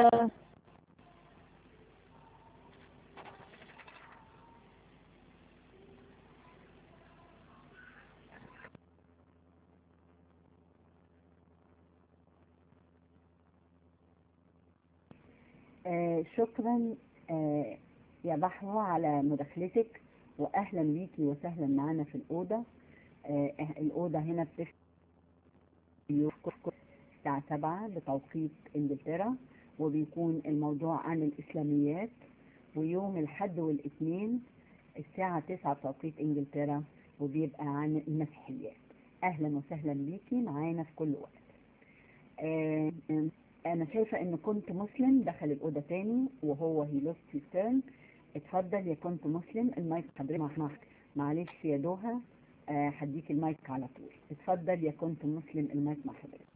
آه شكرا آه يا بحوة على مداخلتك واهلا بيكي وسهلا معنا في الاوضه آه الاوضه هنا بتفتح الساعه 7 بتوقيت انجلترا وبيكون الموضوع عن الاسلاميات ويوم الحد والاثنين الساعة 9 بتوقيت انجلترا وبيبقى عن المسيحيات اهلا وسهلا بيكي معانا في كل وقت آه انا شايفة ان كنت مسلم دخل الاوضة تاني وهو هي لوست هيز تيرن اتفضل يا كنت مسلم المايك حضرتك معلش يا دوها آه هديك المايك على طول اتفضل يا كنت مسلم المايك مع حضرتك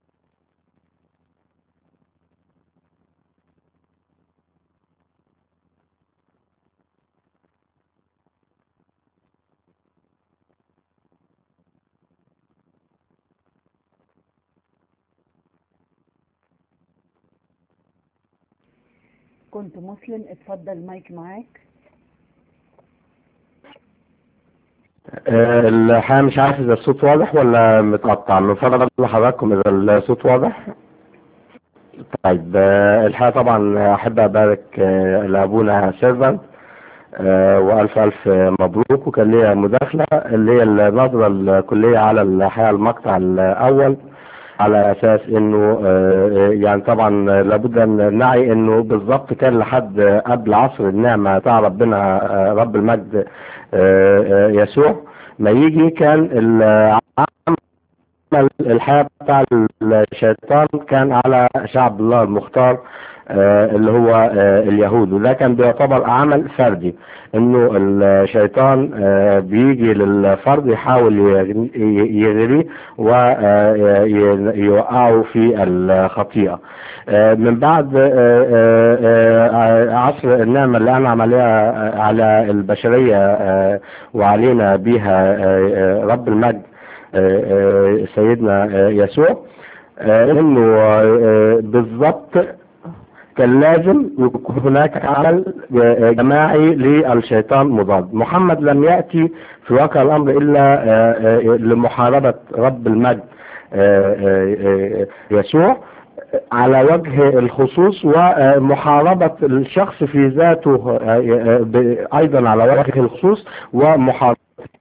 كنت مسلم اتفضل المايك معاك الحقيقة مش عارف إذا الصوت واضح ولا متقطع من فضل لحضراتكم إذا الصوت واضح طيب الحقيقة طبعا أحب أبارك لأبونا سيرفنت وألف ألف مبروك وكان ليا مداخلة اللي هي النظرة الكلية على الحقيقة المقطع الأول على اساس انه يعني طبعا لابد ان نعي انه بالضبط كان لحد قبل عصر النعمة بتاع ربنا رب المجد يسوع ما يجي كان الحياة بتاع الشيطان كان على شعب الله المختار اللي هو اليهود وده كان بيعتبر عمل فردي انه الشيطان بيجي للفرد يحاول يغريه ويوقعه في الخطيئة من بعد عصر النعمة اللي انعم عليها على البشرية وعلينا بها رب المجد سيدنا يسوع انه بالضبط كان لازم يكون هناك عمل جماعي للشيطان مضاد محمد لم يأتي في واقع الأمر إلا لمحاربة رب المجد يسوع على وجه الخصوص ومحاربة الشخص في ذاته أيضا على وجه الخصوص ومحاربة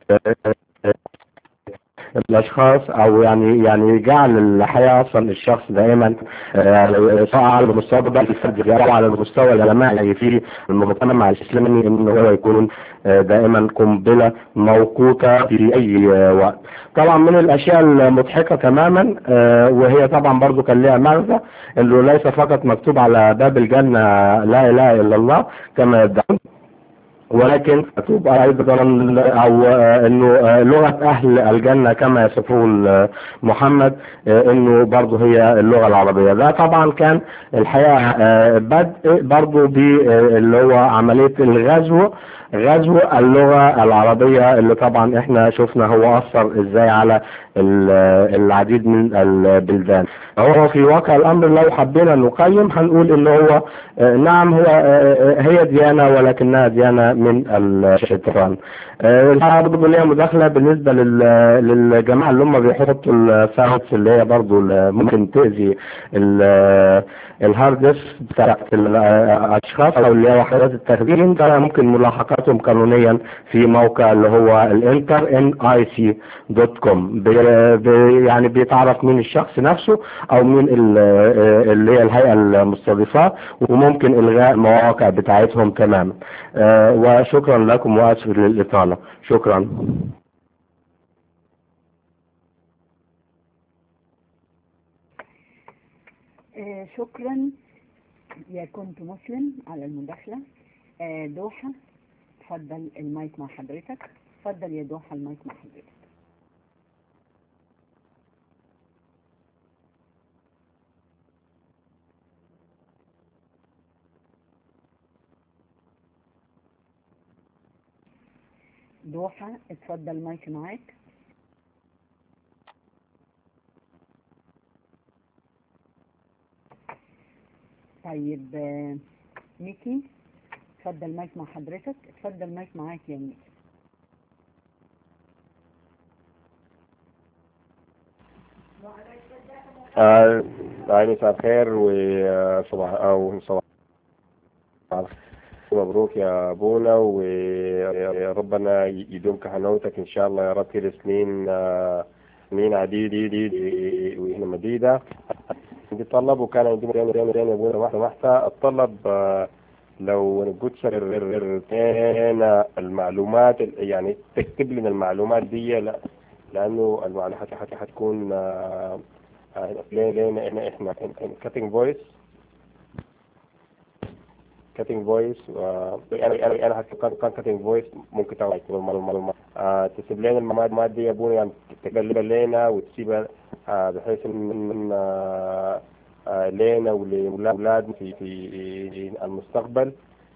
الاشخاص او يعني يعني جعل الحياة اصلا الشخص دائما سواء على المستوى الفردي او على المستوى الجماعي في المجتمع الاسلامي ان هو يكون دائما قنبلة موقوتة في اي وقت طبعا من الاشياء المضحكة تماما وهي طبعا برضو كان لها مغزى انه ليس فقط مكتوب على باب الجنة لا اله الا الله كما يدعون ولكن مكتوب ايضا او انه لغة اهل الجنة كما يصفون محمد انه برضه هي اللغة العربية ده طبعا كان الحقيقة بدء برضه باللي هو عملية الغزو غزو اللغة العربية اللي طبعا احنا شفنا هو اثر ازاي على العديد من البلدان هو في واقع الامر لو حبينا نقيم هنقول ان هو نعم هو هي ديانة ولكنها ديانة من الشيطان برضه ليها مداخلة بالنسبة للجماعة اللي هم بيحطوا الساوتس اللي هي برضه ممكن تأذي الهارد ديسك بتاعت الاشخاص او اللي هي وحدات التخزين ده ممكن ملاحقاتهم قانونيا في موقع اللي هو الانتر ان اي سي دوت كوم يعني بيتعرف مين الشخص نفسه او مين اللي هي الهيئة المستضيفة وممكن الغاء المواقع بتاعتهم تماما وشكرا لكم واسف للاطالة شكرا آه شكرا يا كنت مسلم على المداخلة آه دوحة تفضل المايك مع حضرتك تفضل يا دوحة المايك مع حضرتك دوحة اتفضل المايك معاك طيب ميكي اتفضل مايك مع حضرتك اتفضل مايك معاك يا ميكي آه مساء الخير وصباح او صباح مبروك يا ابونا وربنا يدوم كهنوتك ان شاء الله يا رب كده سنين سنين عديدة وهنا مديدة عندي طلب وكان عندي يعني يعني يعني ابونا واحدة واحدة الطلب لو نقول هنا المعلومات يعني تكتب لنا المعلومات دي لا لانه المعلومات حتكون لنا احنا احنا كاتنج فويس كاتنج فويس انا انا انا كان كان كاتنج فويس ممكن تعمل المعلومات تسيب لنا المعلومات دي يا ابونا يعني تقلبها لنا وتسيبها بحيث ان لنا ولأولادنا في في المستقبل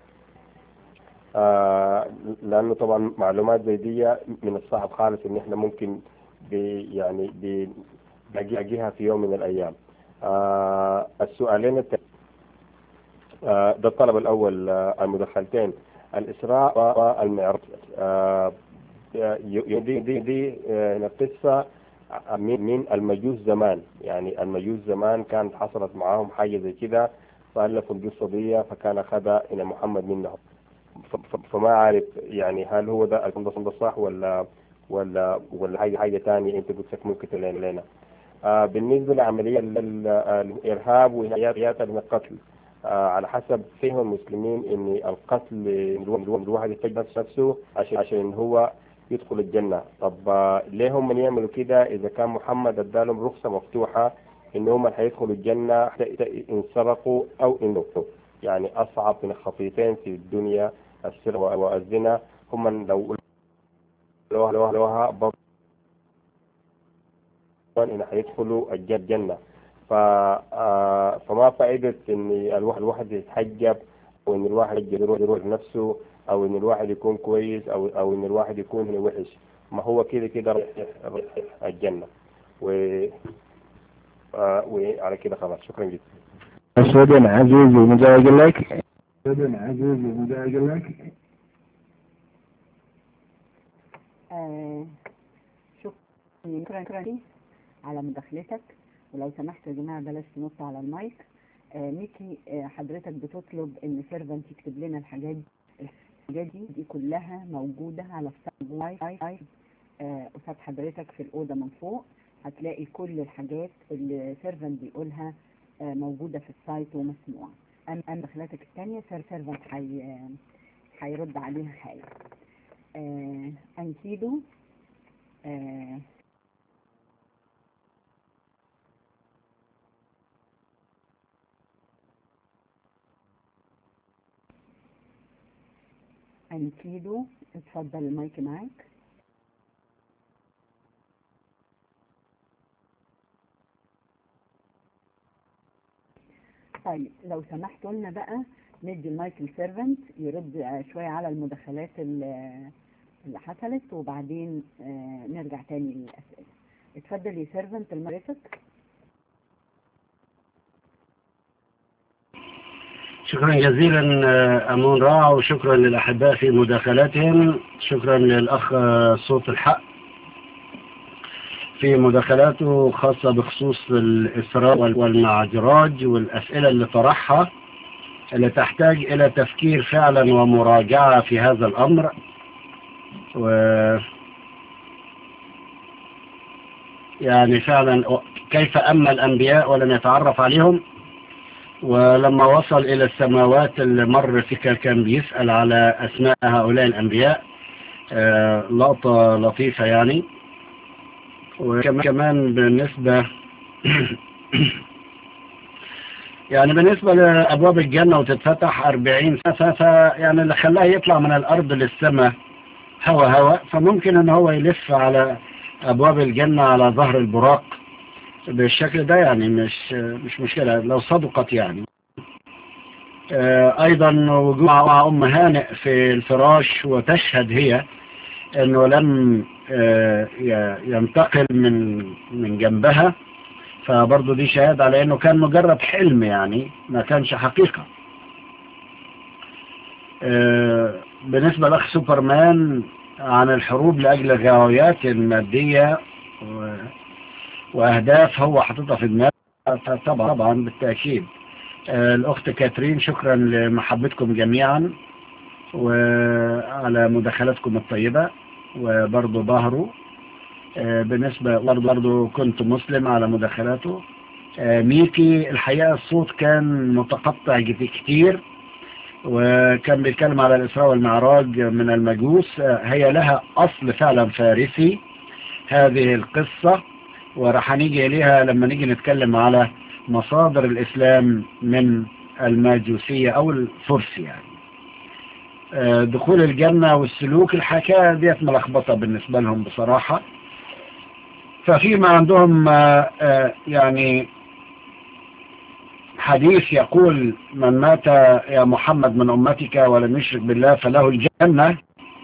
لأنه طبعا معلومات زي دي من الصعب خالص إن إحنا ممكن بي يعني بنلاقيها في يوم من الأيام السؤالين الت... ده الطلب الأول المدخلتين الإسراء والمعراج دي دي دي القصة من المجوس زمان يعني المجوس زمان كانت حصلت معاهم حاجة زي كده فألفوا القصة دي فكان أخذها إلى محمد منهم فما عارف يعني هل هو ده الكلام ده صح ولا ولا ولا حاجة حاجة تانية أنت قلت ممكن تلين لنا آه بالنسبة لعملية الإرهاب وهيئات القتل آه على حسب فهم المسلمين إن القتل الواحد يتجه نفسه عشان عشان هو يدخل الجنة طب ليه هم من يعملوا كده إذا كان محمد ادالهم رخصة مفتوحة إن هم هيدخلوا الجنة إن سرقوا أو إن يعني أصعب من الخطيتين في الدنيا السرقة والزنا هم لو لو لو لوها برضه إن هيدخلوا الجنة ف فما فائدة إن الواحد الواحد يتحجب أو إن الواحد يروح يروح لنفسه او ان الواحد يكون كويس او او ان الواحد يكون وحش ما هو كده كده رايح الجنة و آه وعلى كده خلاص شكرا جدا أسود عزيزي مزاج لك أسود عزيزي مزاج لك آه شكرا على مداخلتك ولو سمحتوا يا جماعة بلاش تنطوا على المايك آه ميكي آه حضرتك بتطلب ان سيرفنت يكتب لنا الحاجات الحاجات دي دي كلها موجودة على السايب واي فاي آه قصاد حضرتك في الأوضة من فوق هتلاقي كل الحاجات اللي سيرفنت بيقولها آه موجودة في السايت ومسموعة أما أما دخلاتك التانية سير سيرفنت حي هيرد عليها حالا آه أنسيدو آه أنسيدو اتفضل المايك معاك طيب لو سمحتوا لنا بقى ندي المايك للسيرفنت يرد شوية على المداخلات اللي اللي حصلت وبعدين آه نرجع تاني للأسئلة اتفضل يا سيرفنت المرافق شكرا جزيلا آه، أمون راع وشكرا للأحباء في مداخلاتهم شكرا للأخ آه، صوت الحق في مداخلاته خاصة بخصوص الإسراء وال- والمعجراج والأسئلة اللي طرحها اللي تحتاج إلى تفكير فعلا ومراجعة في هذا الأمر و يعني فعلا كيف أما الأنبياء ولم يتعرف عليهم ولما وصل إلى السماوات اللي مر فيها كان بيسأل على أسماء هؤلاء الأنبياء آه، لقطة لطيفة يعني وكمان بالنسبة يعني بالنسبة لأبواب الجنة وتتفتح أربعين سنة يعني اللي خلاه يطلع من الأرض للسماء هوا هوا فممكن ان هو يلف على أبواب الجنة على ظهر البراق بالشكل ده يعني مش مش مشكلة لو صدقت يعني آه، أيضا وجود مع أم هانئ في الفراش وتشهد هي أنه لم آه، ي- ينتقل من من جنبها فبرضه دي شهادة على أنه كان مجرد حلم يعني ما كانش حقيقة آه، بالنسبة لأخ سوبرمان عن الحروب لأجل الغاويات المادية و- وأهداف هو حاططها في دماغه طبعا طبعا بالتأكيد آه، الأخت كاترين شكرا لمحبتكم جميعا وعلى مداخلتكم الطيبة وبرضه ظهروا آه، بالنسبة برضه برضه كنت مسلم على مداخلاته آه، ميكي الحقيقة الصوت كان متقطع جد- كتير وكان بيتكلم على الإسراء والمعراج من المجوس آه، هي لها أصل فعلا فارسي هذه القصة وراح نيجي إليها لما نيجي نتكلم على مصادر الإسلام من الماجوسية أو الفرس يعني آه، دخول الجنة والسلوك الحكاية ديت ملخبطة بالنسبة لهم بصراحة ففيما عندهم آه، آه، يعني حديث يقول من مات يا محمد من أمتك ولم يشرك بالله فله الجنة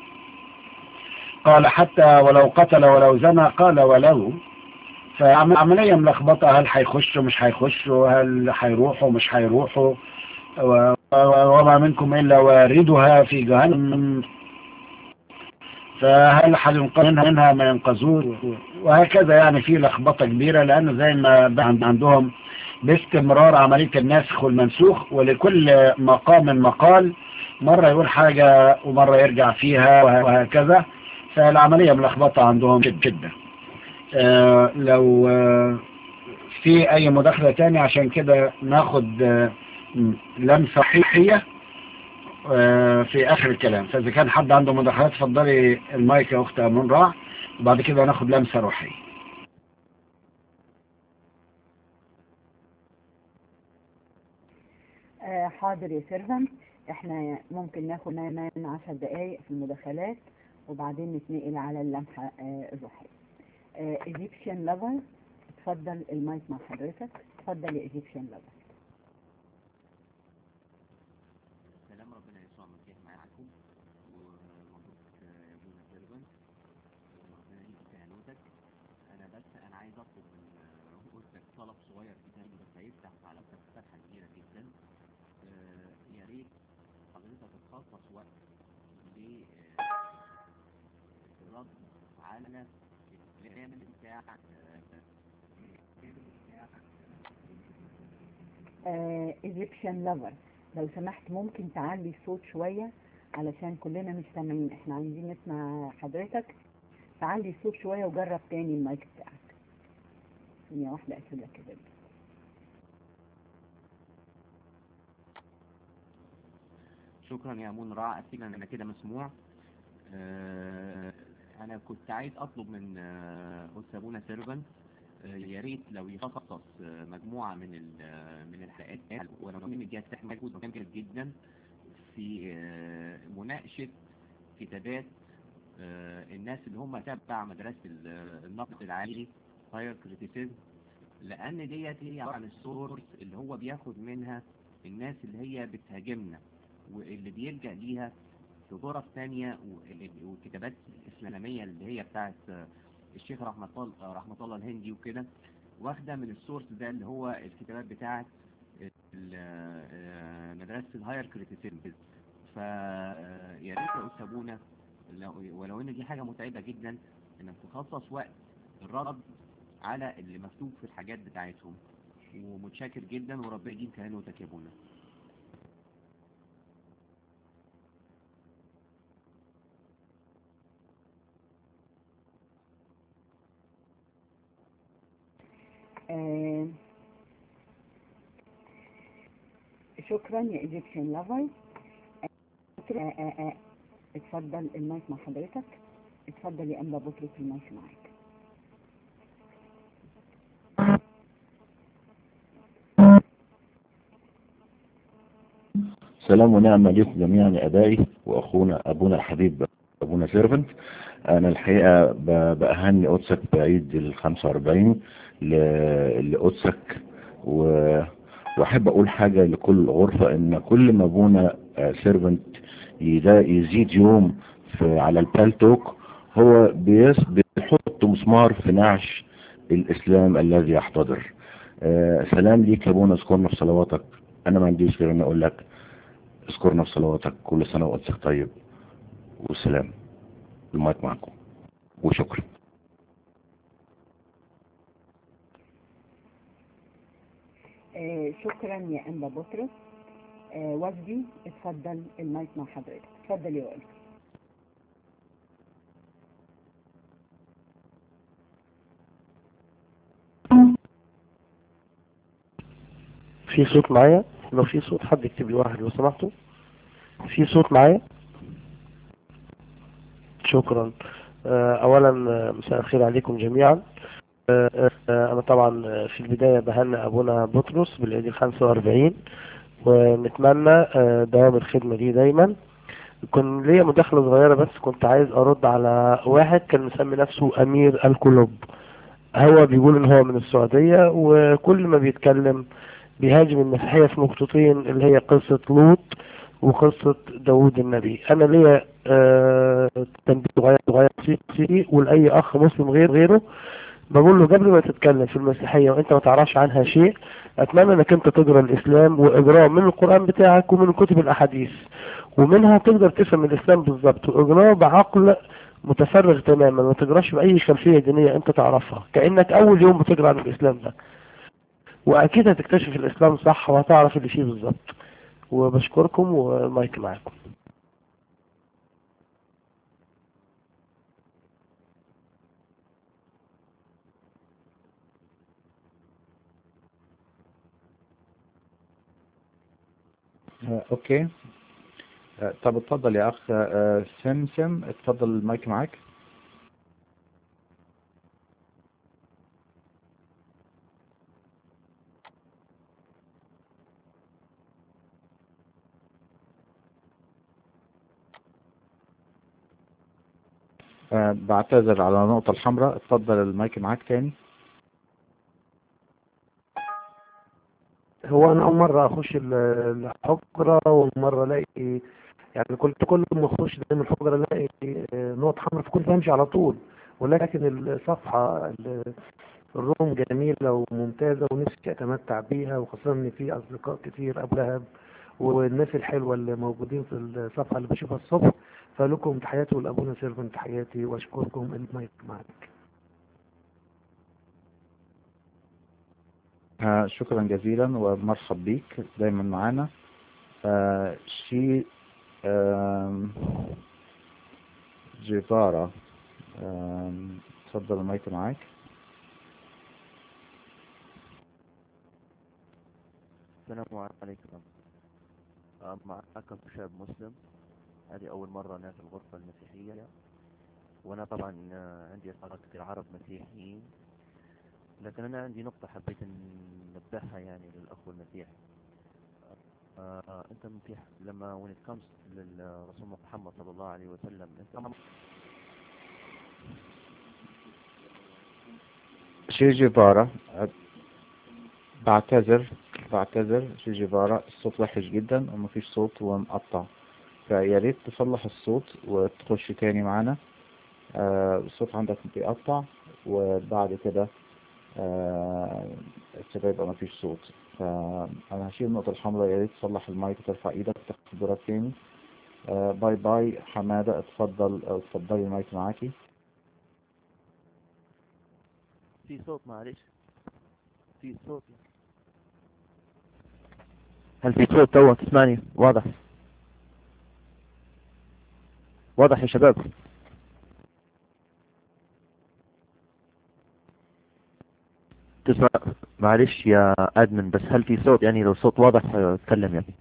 قال حتى ولو قتل ولو زنى قال ولو فعملية ملخبطة هل هيخشوا مش هيخشوا هل هيروحوا مش هيروحوا و- و- وما منكم إلا واردها في جهنم فهل هينقذ منها منها ما ينقذوه وهكذا يعني في لخبطة كبيرة لأن زي ما بقى عند- عندهم باستمرار عملية النسخ والمنسوخ ولكل مقام مقال مرة يقول حاجة ومرة يرجع فيها وه- وهكذا فالعملية ملخبطة عندهم جد- جدا آه، لو آه، في أي مداخلة تاني عشان كده ناخد آه، م- لمسة صحيحية آه، في آخر الكلام فإذا كان حد عنده مداخلات اتفضلي المايك يا أخت أمون راع وبعد كده ناخد لمسة روحية آه حاضر يا سيرفنت احنا ممكن ناخد كمان عشر دقايق في المداخلات وبعدين نتنقل على اللمحة آه الروحية آه ايجيبشن لافر اتفضل المايك مع حضرتك اتفضل يا ايجيبشن لافر سلام ربنا يسوع المسيح معاكم ومبروك يا ابونا سيرفنت وربنا يديك كهنوتك انا بس انا عايز اطلب من قلتك طلب صغير جدا بس هيفتح على فتحه كبيره جدا آه، يا ريت حضرتك تخصص وقت ل الرد على الكلام بتاع آه، ايجيبشن لافر لو سمحت ممكن تعلي الصوت شوية علشان كلنا مش سامعين احنا عايزين نسمع حضرتك تعلي الصوت شوية وجرب تاني المايك بتاعك ثانية واحدة اقفل لك كده شكرا يا منى رائع أكيد أنا كده مسموع آه، أنا كنت عايز أطلب من آه، أستاذ أبونا سيرفنت آه، يا ريت لو يخصص آه، مجموعة من ال- آه، من الحلقات ولو من الجهاز تحمل مجهود مهم جدا في آه، مناقشة كتابات آه، الناس اللي هم تبع مدرسة ال- آه، النقد العالي هاير كريتيسيزم لأن ديت هي عبارة عن السورس اللي هو بياخد منها الناس اللي هي بتهاجمنا واللي بيلجأ ليها في غرف تانية و- والكتابات الإسلامية اللي هي بتاعت آه، الشيخ رحمة الله رحمة الله الهندي وكده واخدة من السورس ده اللي هو الكتابات بتاعت ال- آه، مدرسة الهاير كريتيسيزم فيا ريت يا أستاذ أبونا لو- ولو إن دي حاجة متعبة جدا إنك تخصص وقت الرد على اللي مكتوب في الحاجات بتاعتهم ومتشكر جدا وربنا يديم كهنوتك يا أبونا آه، شكرا يا ايجيبشن لافر اتفضل المايك مع حضرتك اتفضل يا انبا بطرس المايك معاك سلام ونعمة لكم جميعا يا أبائي وأخونا أبونا الحبيب أبونا سيرفنت أنا الحقيقة ب- بأهني قدسك بعيد ال 45 ل- لقدسك و- وأحب أقول حاجة لكل غرفة إن كل ما أبونا سيرفنت يزيد يوم في على البالتوك هو بيس بيحط مسمار في نعش الإسلام الذي يحتضر آه، سلام ليك يا أبونا اذكرنا في صلواتك أنا ما عنديش غير أن أقول لك اذكرنا في صلواتك كل سنة وقدسك طيب والسلام المايك معكم وشكرا آه، شكرا يا انبا بطرس آه، وجدي اتفضل المايك مع حضرتك اتفضل يا وجدي في صوت معايا لو في صوت حد يكتب لي واحد لو سمحتوا في صوت معايا شكرا آه، اولا آه، مساء الخير عليكم جميعا آه، آه، انا طبعا آه، في البداية بهنئ ابونا بطرس بالعيد ال 45 ونتمنى آه، دوام الخدمة دي دايما كان ليا مداخلة صغيرة بس كنت عايز ارد على واحد كان مسمي نفسه امير الكلوب هو بيقول ان هو من السعودية وكل ما بيتكلم بيهاجم المسيحية في نقطتين اللي هي قصة لوط وقصة داوود النبي انا ليا آه، تنبيه صغير صغير فيه ولأي اخ مسلم غير غيره بقول له قبل ما تتكلم في المسيحية وانت ما تعرفش عنها شيء اتمنى انك انت تقرا الاسلام واقراه من القرآن بتاعك ومن كتب الاحاديث ومنها تقدر تفهم الاسلام بالظبط واقراه بعقل متفرغ تماما ما تقراش باي خلفية دينية انت تعرفها كأنك اول يوم بتقرا عن الاسلام ده واكيد هتكتشف الاسلام صح وهتعرف اللي فيه بالظبط وبشكركم والمايك معاكم آه، اوكي آه، طب اتفضل يا اخ آه، سمسم اتفضل المايك معاك آه، بعتذر على النقطة الحمراء اتفضل المايك معاك تاني هو انا اول مره اخش ال- الحجره ومره الاقي يعني كنت كل ما اخش دايما الحجره الاقي آه، نقط حمراء فكنت بمشي على طول ولكن الصفحه ال- الروم جميله وممتازه ونفسي اتمتع بيها وخاصه ان في اصدقاء كتير ابو لهب والناس الحلوه اللي موجودين في الصفحه اللي بشوفها الصبح فلكم تحياتي ولابونا سيرفن تحياتي واشكركم المايك معاك آه، شكرا جزيلا ومرحب بيك دايما معانا آه، شي آم، جيفارا آم، اتفضل المايك معاك السلام عليكم آه، معكم شاب مسلم هذه أول مرة أنا في الغرفة المسيحية وأنا طبعا آه، عندي أصحاب كثير عرب مسيحيين لكن أنا عندي نقطة حبيت أن نبهها يعني للأخوة المسيحي آه، آه، أنت مسيح لما when it comes للرسول محمد صلى الله عليه وسلم أنت شي جيفارا آه، بعتذر بعتذر شي جيفارا الصوت وحش جدا ومفيش صوت ومقطع فيا ريت تصلح الصوت وتخش تاني معانا آه، الصوت عندك بيقطع وبعد كده آه، كده يبقى مفيش صوت فأنا هشيل النقطة الحمراء يا ريت تصلح المايك وترفع ايدك تاخد دورك تاني آه، باي باي حمادة اتفضل آه، اتفضلي المايك معاكي في صوت معلش في صوت هل في صوت تو تسمعني واضح واضح يا شباب تسمع معلش يا ادمن بس هل في صوت يعني لو صوت واضح آه، اتكلم يعني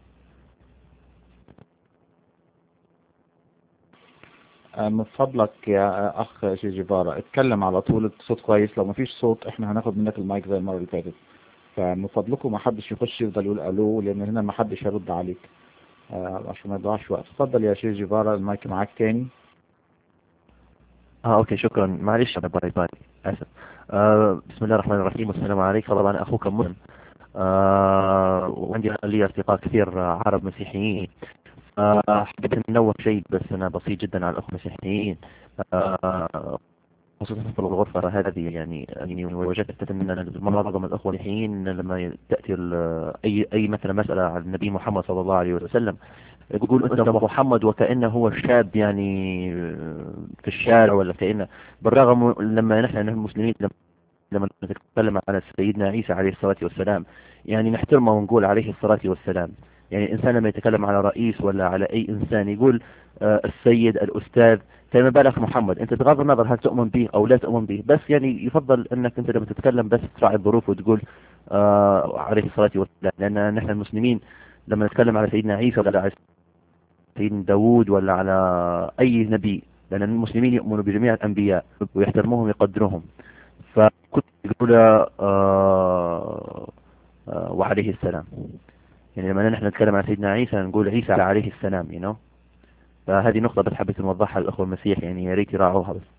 آه، من فضلك يا أخ شي جيفارا اتكلم على طول الصوت كويس لو مفيش صوت احنا هناخد منك المايك زي المرة اللي فاتت فمن فضلكم ما حدش يخش يفضل يقول الو لان هنا ما حدش هيرد عليك آه، عشان ما يضيعش وقت اتفضل يا شي جيفارا المايك معاك تاني اه اوكي شكرا معلش انا باي باي اسف آه بسم الله الرحمن الرحيم والسلام عليكم طبعا اخوك مسلم آه وعندي لي اصدقاء كثير آه، عرب مسيحيين آه حبيت ننوه شيء بس انا بسيط جدا على الاخوه المسيحيين آه خصوصا في الغرفة هذه يعني يعني وجدت ان معظم الاخوة المسيحيين لما تأتي ال- اي اي مثلا مسألة عن النبي محمد صلى الله عليه وسلم يقول انت محمد وكأنه هو شاب يعني في الشارع ولا كأنه بالرغم لما نحن نحن المسلمين لما لما نتكلم على سيدنا عيسى عليه الصلاة والسلام يعني نحترمه ونقول عليه الصلاة والسلام يعني الإنسان لما يتكلم على رئيس ولا على أي إنسان يقول آه، السيد الأستاذ فما بالك محمد أنت بغض النظر هل تؤمن به أو لا تؤمن به بس يعني يفضل أنك أنت لما تتكلم بس تراعي الظروف وتقول آه عليه الصلاة والسلام لأن نحن المسلمين لما نتكلم على سيدنا عيسى ولا على سيدنا داود ولا على أي نبي لأن المسلمين يؤمنوا بجميع الأنبياء ويحترموهم ويقدروهم فكنت يقول آه آه وعليه السلام يعني لما نحن نتكلم عن سيدنا عيسى نقول عيسى عليه السلام you know فهذه نقطة بس حبيت نوضحها للأخوة المسيح يعني يا ريت يراعوها بس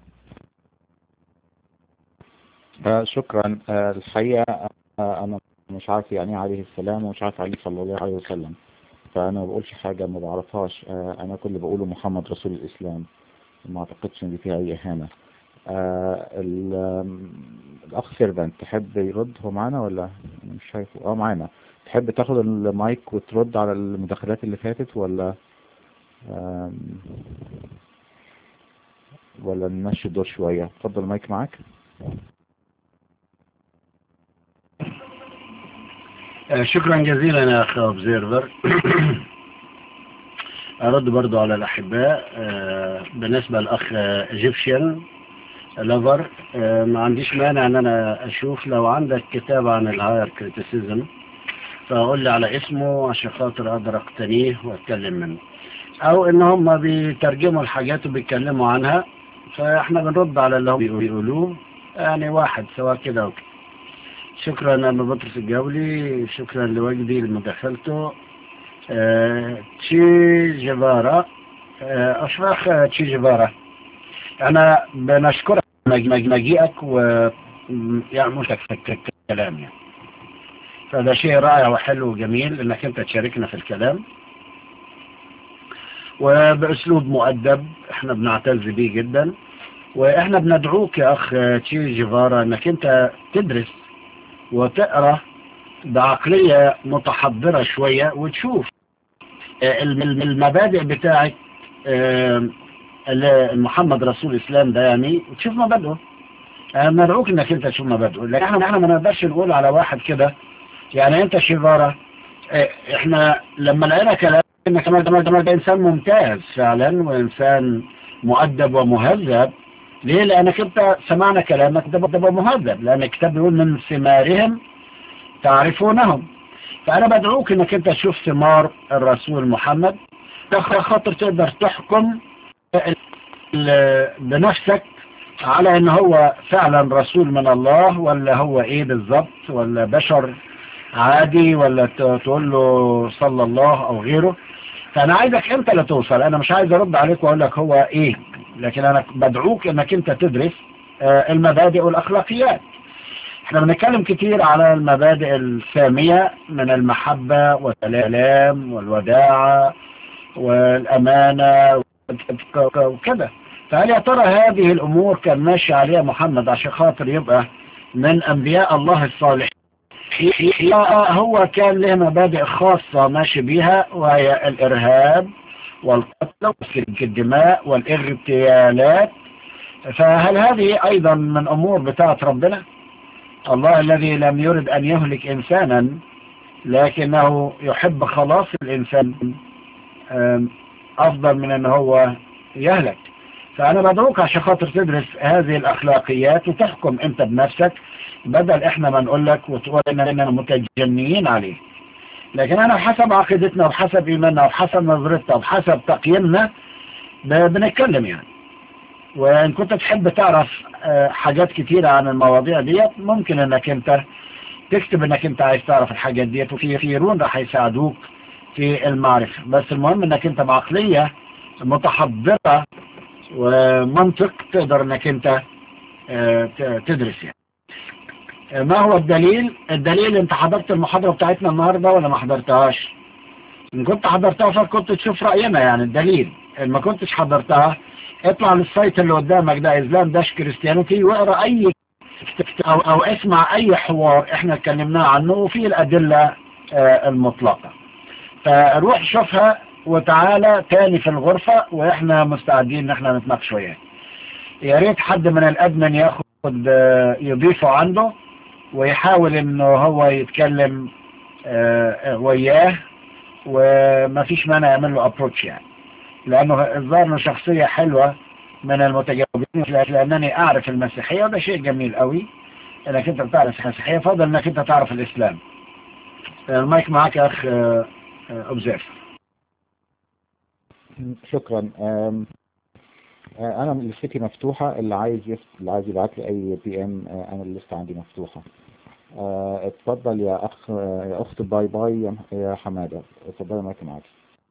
آه، شكرا آه، الحقيقة آه، أنا مش عارف يعني إيه عليه السلام ومش عارف عليه صلى الله عليه وسلم فأنا ما بقولش حاجة ما بعرفهاش آه، أنا كل اللي بقوله محمد رسول الإسلام ما أعتقدش إن دي فيها أي إهانة آه، ال- آم، الأخ سيرفنت تحب يرد هو معانا ولا مش شايفه اه معانا تحب تاخد المايك وترد على المداخلات اللي فاتت ولا آم، ولا نمشي الدور شوية اتفضل المايك معاك آه، شكرا جزيلا يا أخ أوبزيرفر أرد برضو على الأحباء آه، بالنسبة للأخ ايجيبشن لافر ما عنديش مانع أن أنا أشوف لو عندك كتاب عن الهاير كريتيسيزم فأقول لي على اسمه عشان خاطر أقدر أقتنيه وأتكلم منه أو إن هم بيترجموا الحاجات وبيتكلموا عنها فإحنا بنرد على اللي هم بيقولوه يعني واحد سواء كده أو كده شكرا أنا بطرس الجولي شكرا لوجدي لمداخلته آه، تشي جيفارا آه، أشراخ آه، تشي جيفارا أنا بنشكرك مج- مج- مجيئك و م- يعني مش في الكلام يعني فده شيء رائع وحلو وجميل انك انت تشاركنا في الكلام وباسلوب مؤدب احنا بنعتز بيه جدا واحنا بندعوك يا اخ تشي جيفارا انك انت تدرس وتقرا بعقلية متحضرة شوية وتشوف آه، الم- الم- المبادئ بتاعت آه، اللي محمد رسول الإسلام ده يعني وتشوف مبادئه أنا ندعوك انك انت تشوف مبادئه لكن احنا احنا ما نقدرش نقول على واحد كده يعني انت شيفارة اه، احنا لما لقينا كلام انك كمان كمان كمان ده انسان ممتاز فعلا وانسان مؤدب ومهذب ليه لانك انت سمعنا كلامك ده ده مهذب لان الكتاب بيقول من ثمارهم تعرفونهم فانا بدعوك انك انت تشوف ثمار الرسول محمد تاخد خاطر تقدر تحكم ال- ال- بنفسك على ان هو فعلا رسول من الله ولا هو ايه بالظبط ولا بشر عادي ولا ت- تقول له صلى الله او غيره فانا عايزك انت اللي توصل انا مش عايز ارد عليك واقول لك هو ايه لكن انا بدعوك انك انت تدرس آه، المبادئ والاخلاقيات احنا بنتكلم كتير على المبادئ السامية من المحبة والسلام والوداعة والأمانة وكده فهل يا ترى هذه الأمور كان ماشي عليها محمد عشان خاطر يبقى من أنبياء الله الصالحين هو كان له مبادئ خاصة ماشي بيها وهي الإرهاب والقتل وسفك الدماء والاغتيالات فهل هذه أيضا من أمور بتاعة ربنا الله الذي لم يرد أن يهلك إنسانا لكنه يحب خلاص الإنسان أم، أفضل من أن هو يهلك فأنا بدعوك عشان خاطر تدرس هذه الأخلاقيات وتحكم أنت بنفسك بدل إحنا ما نقول لك وتقول إننا متجنيين عليه لكن أنا بحسب عقيدتنا وبحسب إيماننا وبحسب نظرتنا وبحسب تقييمنا ب- بنتكلم يعني وإن كنت تحب تعرف آه، حاجات كتيرة عن المواضيع ديت ممكن إنك أنت تكتب إنك أنت عايز تعرف الحاجات ديت وفي كثيرون راح يساعدوك في المعرفة بس المهم إنك أنت بعقلية متحضرة ومنطق تقدر إنك أنت آه، ت- تدرس يعني آه، ما هو الدليل الدليل انت حضرت المحاضرة بتاعتنا النهاردة ولا ما حضرتهاش ان كنت حضرتها فكنت تشوف رأينا يعني الدليل ان ما كنتش حضرتها اطلع للسايت اللي قدامك ده اسلام داش كريستيانيتي واقرا اي او او اسمع اي حوار احنا اتكلمناه عنه وفيه الادلة آه، المطلقة فروح شوفها وتعالى تاني في الغرفة واحنا مستعدين ان احنا نتناقش وياه يا ريت حد من الادمن ياخد آه، يضيفه عنده ويحاول انه هو يتكلم آه، آه، وياه وما فيش مانع يعمل له ابروتش يعني لانه الظاهر انه شخصية حلوة من المتجاوبين لانني اعرف المسيحية وده شيء جميل قوي انك انت بتعرف المسيحية فضل انك انت تعرف الاسلام المايك معاك يا اخ آه، آه، اوبزيف شكرا أم، آه، انا لستي مفتوحة اللي عايز يف... اللي عايز يبعت لي اي بي ام انا الليست عندي مفتوحة آه، اتفضل يا اخ آه، يا اخت باي باي يا م- يا حمادة اتفضل معاك معاك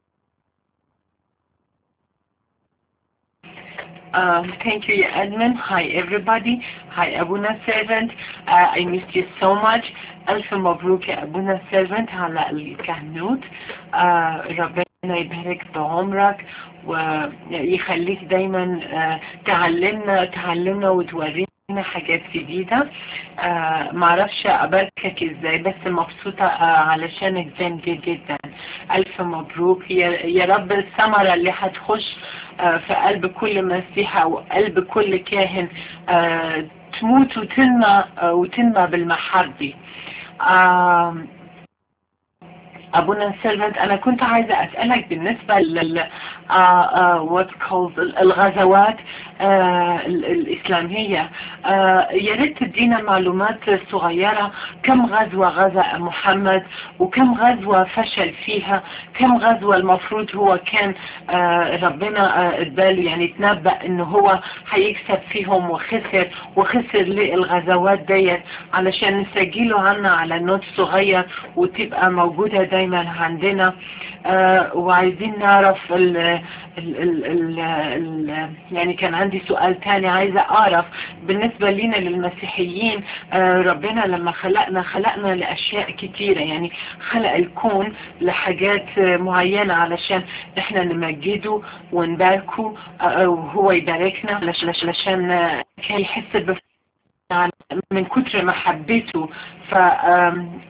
Um, thank you, your admin. Hi, everybody. Hi, Abuna servant. Uh, I missed you so much. ألف مبروك يا أبونا servant على الكهنوت. Uh, ربنا يبارك بعمرك ويخليك دايما uh, تعلمنا تعلمنا وتورينا حاجات جديدة آه معرفش أباركك ازاي بس مبسوطة آه علشانك جدا جدا ألف مبروك يا, يا رب الثمرة اللي هتخش آه في قلب كل مسيحة وقلب كل كاهن آه تموت وتنمى آه وتنمى بالمحبة آه أبونا سيلفنت أنا كنت عايزة أسألك بالنسبة لل uh, uh, what called الغزوات uh, ال- الإسلامية uh, يا ريت تدينا معلومات صغيرة كم غزوة غزا محمد وكم غزوة فشل فيها كم غزوة المفروض هو كان uh, ربنا uh, اداله يعني تنبأ إنه هو هيكسب فيهم وخسر وخسر ليه الغزوات ديت علشان نسجله عنا على نوت صغير وتبقى موجودة دايما عندنا آه وعايزين نعرف ال ال ال ال ال يعني كان عندي سؤال تاني عايزة أعرف بالنسبة لنا للمسيحيين آه ربنا لما خلقنا خلقنا لأشياء كتيرة يعني خلق الكون لحاجات آه، معينة علشان احنا نمجده ونباركه آه، وهو يباركنا علش- علش- علشان آه، كان يحس بف- من كتر محبته ف آم،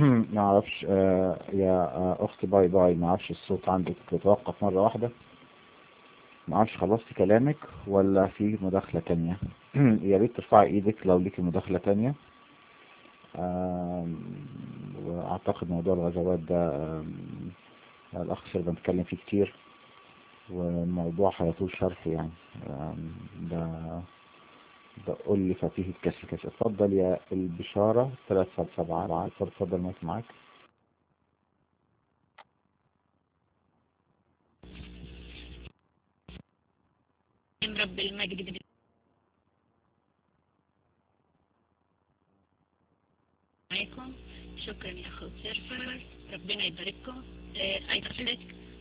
ما اعرفش آه، يا آه، اختي باي باي ما اعرفش الصوت عندك توقف مرة واحدة ما اعرفش خلصتي كلامك ولا في مداخلة تانية يا ريت ترفعي ايدك لو ليكي مداخلة تانية آم، واعتقد موضوع الغزوات ده آم، الاخ شربة اتكلم فيه كتير والموضوع هيطول شرحه يعني آم، ده ده قول لي فتيه الكاس كاس اتفضل يا البشارة ثلاث سبعة سبعة أربعة اتفضل مايك معاك رب المجد معاكم شكرا يا اخو سيرفر ربنا يبارككم آه، ايضا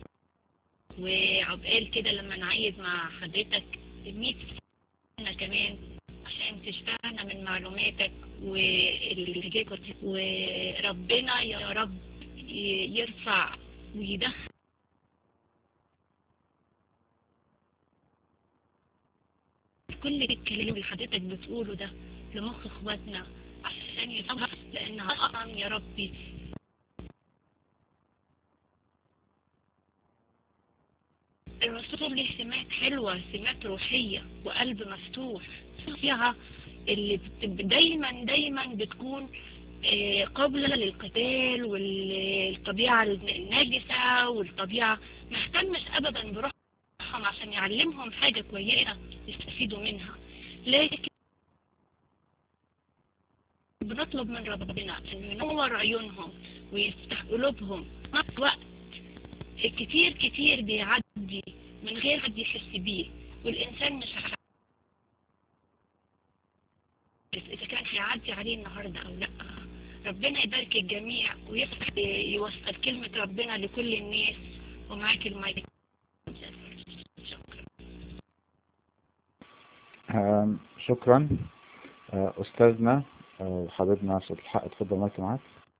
وعقبال كده لما نعيد مع حضرتك 100 سنة كمان عشان تشفعنا من معلوماتك واللي جاكم وربنا يا رب ي- يرفع ويدخل كل الكلام اللي حضرتك بتقوله ده لمخ اخواتنا عشان يصبح لانها اطعم يا ربي الرسول له سمات حلوة سمات روحية وقلب مفتوح فيها اللي بت- دايما دايما بتكون آه، قابلة للقتال والطبيعة الناجسة والطبيعة ما اهتمش ابدا بروحهم عشان يعلمهم حاجة كويسة يستفيدوا منها لكن بنطلب من ربنا انه ينور عيونهم ويفتح قلوبهم في نفس الوقت كتير كتير بيعدي من غير حد يحس بيه والإنسان مش عارف إذا كان هيعدي عليه النهاردة أو لأ ربنا يبارك الجميع ويفتح يوصل كلمة ربنا لكل الناس ومعاك المايك آم، شكرا آه، أستاذنا آه، حبيبنا صوت الحق اتفضل مايك معاك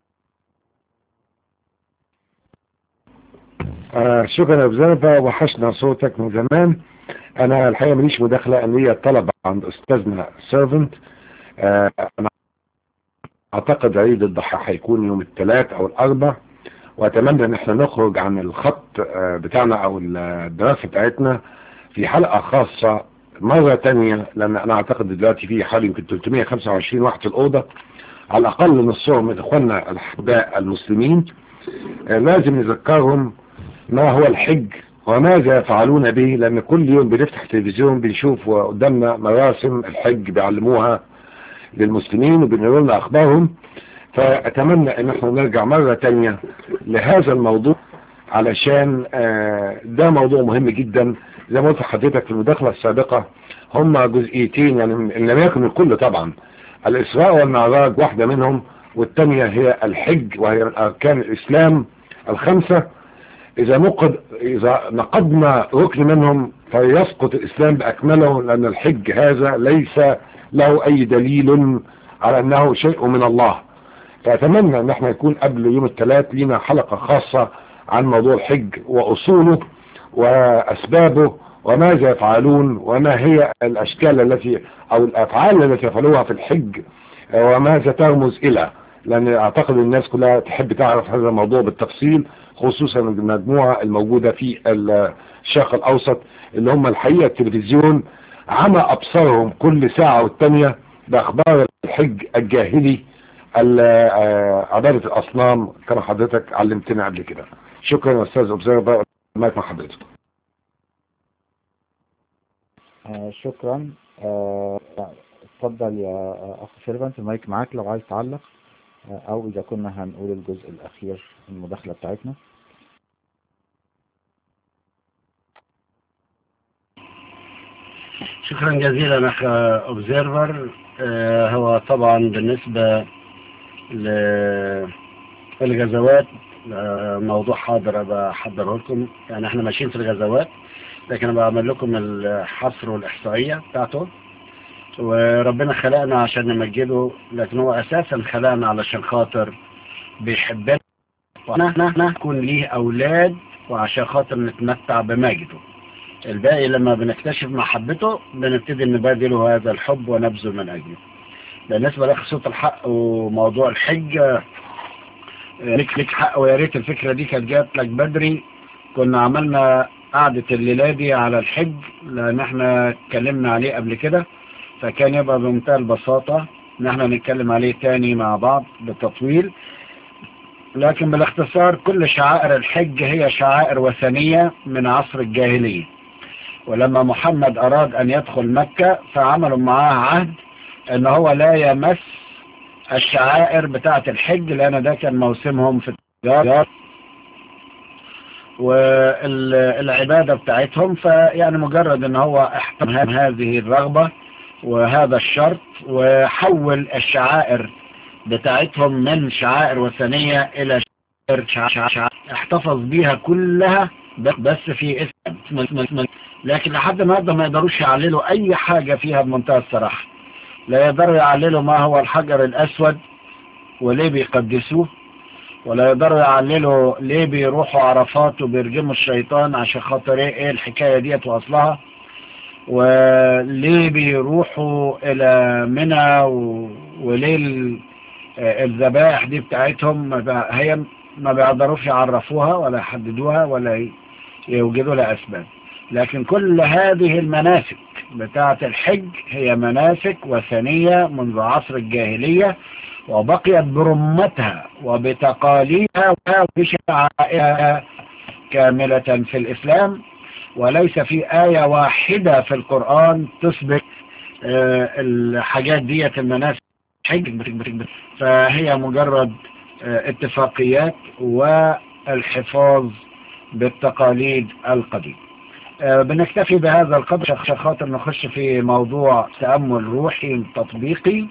آه شكرا يا بزربة وحشنا صوتك من زمان انا الحقيقة ماليش مداخلة ان هي طلب عند استاذنا سيرفنت آه انا اعتقد عيد الضحى هيكون يوم الثلاث او الاربع واتمنى ان احنا نخرج عن الخط آه بتاعنا او الدراسة بتاعتنا في حلقة خاصة مرة تانية لان انا اعتقد دلوقتي في حوالي يمكن 325 واحد في الاوضة على الاقل نصهم من اخواننا الاحباء المسلمين آه لازم نذكرهم ما هو الحج وماذا يفعلون به لان كل يوم بنفتح التلفزيون بنشوف قدامنا مراسم الحج بيعلموها للمسلمين وبينقلوا لنا اخبارهم فاتمنى ان احنا نرجع مرة تانية لهذا الموضوع علشان آه، ده موضوع مهم جدا زي ما قلت لحضرتك في المداخلة السابقة هما جزئيتين يعني ان لم يكن الكل طبعا الاسراء والمعراج واحدة منهم والتانية هي الحج وهي من اركان الاسلام الخمسة إذا نقد إذا نقدنا ركن منهم فيسقط الإسلام بأكمله لأن الحج هذا ليس له أي دليل على أنه شيء من الله فأتمنى أن احنا يكون قبل يوم الثلاث لنا حلقة خاصة عن موضوع الحج وأصوله وأسبابه وماذا يفعلون وما هي الأشكال التي أو الأفعال التي يفعلوها في الحج وماذا ترمز إلى لأن أعتقد الناس كلها تحب تعرف هذا الموضوع بالتفصيل خصوصا المجموعة الموجودة في الشرق الأوسط اللي هم الحقيقة التلفزيون عمى أبصارهم كل ساعة والتانية بأخبار الحج الجاهلي ال- آه، عبادة الأصنام كما حضرتك علمتنا قبل كده شكرا يا أستاذ أوبزرفر مايك مع حضرتك آه، شكرا آه، اتفضل يا آه، أخ شيرفنت المايك معاك لو عايز تعلق آه، أو إذا كنا هنقول الجزء الأخير من المداخلة بتاعتنا شكرا جزيلا اخ اوبزيرفر هو طبعا بالنسبة للغزوات آه، موضوع حاضر بحضره لكم يعني احنا ماشيين في الغزوات لكن انا بعمل لكم الحصر والاحصائية بتاعته وربنا خلقنا عشان نمجده لكن هو اساسا خلقنا علشان خاطر بيحبنا واحنا نكون ليه اولاد وعشان خاطر نتمتع بمجده الباقي لما بنكتشف محبته بنبتدي نبادله هذا الحب ونبذل من أجله بالنسبة لأخ صوت الحق وموضوع الحج لك لك حق ويا ريت الفكرة دي كانت جات لك بدري كنا عملنا قعدة الليلة دي على الحج لان احنا اتكلمنا عليه قبل كده فكان يبقى بمنتهى البساطة ان احنا نتكلم عليه تاني مع بعض بالتطويل لكن بالاختصار كل شعائر الحج هي شعائر وثنية من عصر الجاهلية ولما محمد اراد ان يدخل مكة فعملوا معاه عهد ان هو لا يمس الشعائر بتاعة الحج لان ده كان موسمهم في التجارة والعبادة بتاعتهم فيعني مجرد ان هو احترم هذه الرغبة وهذا الشرط وحول الشعائر بتاعتهم من شعائر وثنية الى شعائر احتفظ بيها كلها بس في اسم لكن لحد النهارده ما يقدروش يعللوا اي حاجة فيها بمنتهى الصراحة لا يقدروا يعللوا ما هو الحجر الاسود وليه بيقدسوه ولا يقدروا يعللوا ليه بيروحوا عرفات وبيرجموا الشيطان عشان خاطر ايه الحكاية ديت واصلها وليه بيروحوا الى منى وليه الذبائح دي بتاعتهم هي ما بيقدروش يعرفوها ولا يحددوها ولا يوجدوا لها اسباب لكن كل هذه المناسك بتاعة الحج هي مناسك وثنية منذ عصر الجاهلية وبقيت برمتها وبتقاليدها وبشعائرها كاملة في الإسلام وليس في آية واحدة في القرآن تثبت الحاجات ديت المناسك حج فهي مجرد اتفاقيات والحفاظ بالتقاليد القديمة بنكتفي بهذا القدر عشان خاطر نخش في موضوع تأمل روحي تطبيقي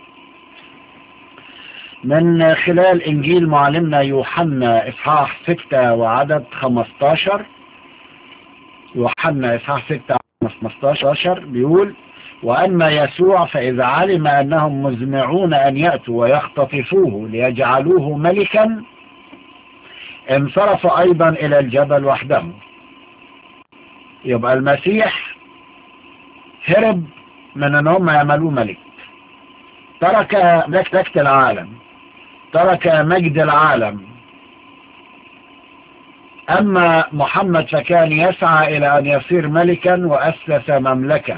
من خلال إنجيل معلمنا يوحنا إصحاح 6 وعدد 15 يوحنا إصحاح 6 15 بيقول وأما يسوع فإذا علم أنهم مزمعون أن يأتوا ويختطفوه ليجعلوه ملكا انصرف أيضا إلى الجبل وحده يبقى المسيح هرب من ان هم يعملوه ملك ترك ملكة العالم ترك مجد العالم اما محمد فكان يسعى الى ان يصير ملكا واسس مملكة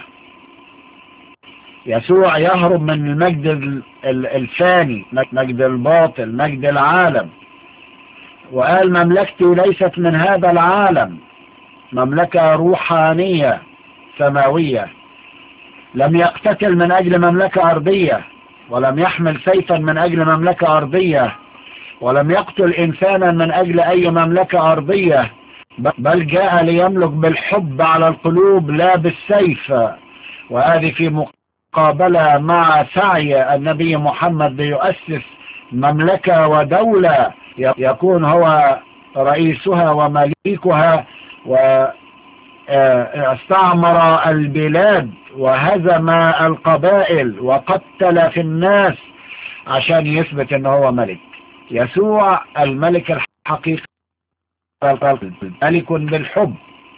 يسوع يهرب من المجد الفاني مجد الباطل مجد العالم وقال مملكتي ليست من هذا العالم مملكة روحانية سماوية لم يقتتل من أجل مملكة أرضية ولم يحمل سيفا من أجل مملكة أرضية ولم يقتل إنسانا من أجل أي مملكة أرضية بل جاء ليملك بالحب على القلوب لا بالسيف وهذه في مقابلة مع سعي النبي محمد ليؤسس مملكة ودولة يكون هو رئيسها ومليكها واستعمر البلاد وهزم القبائل وقتل في الناس عشان يثبت ان هو ملك يسوع الملك الحقيقي ملك بالحب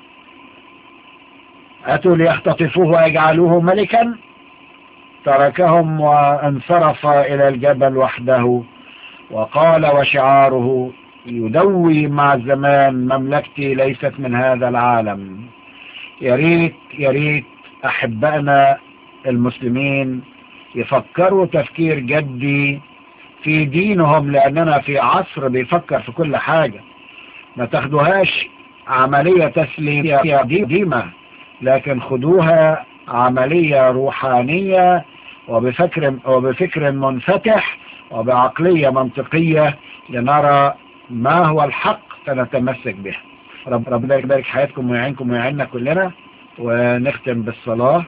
أتوا ليختطفوه ويجعلوه ملكا تركهم وانصرف إلى الجبل وحده وقال وشعاره يدوي مع الزمان مملكتي ليست من هذا العالم يريت يريت أحبائنا المسلمين يفكروا تفكير جدي في دينهم لأننا في عصر بيفكر في كل حاجة ما تاخدوهاش عملية تسليمية ديمة لكن خدوها عملية روحانية وبفكر, وبفكر منفتح وبعقلية منطقية لنرى ما هو الحق فنتمسك به رب ربنا يبارك حياتكم ويعينكم ويعيننا كلنا ونختم بالصلاة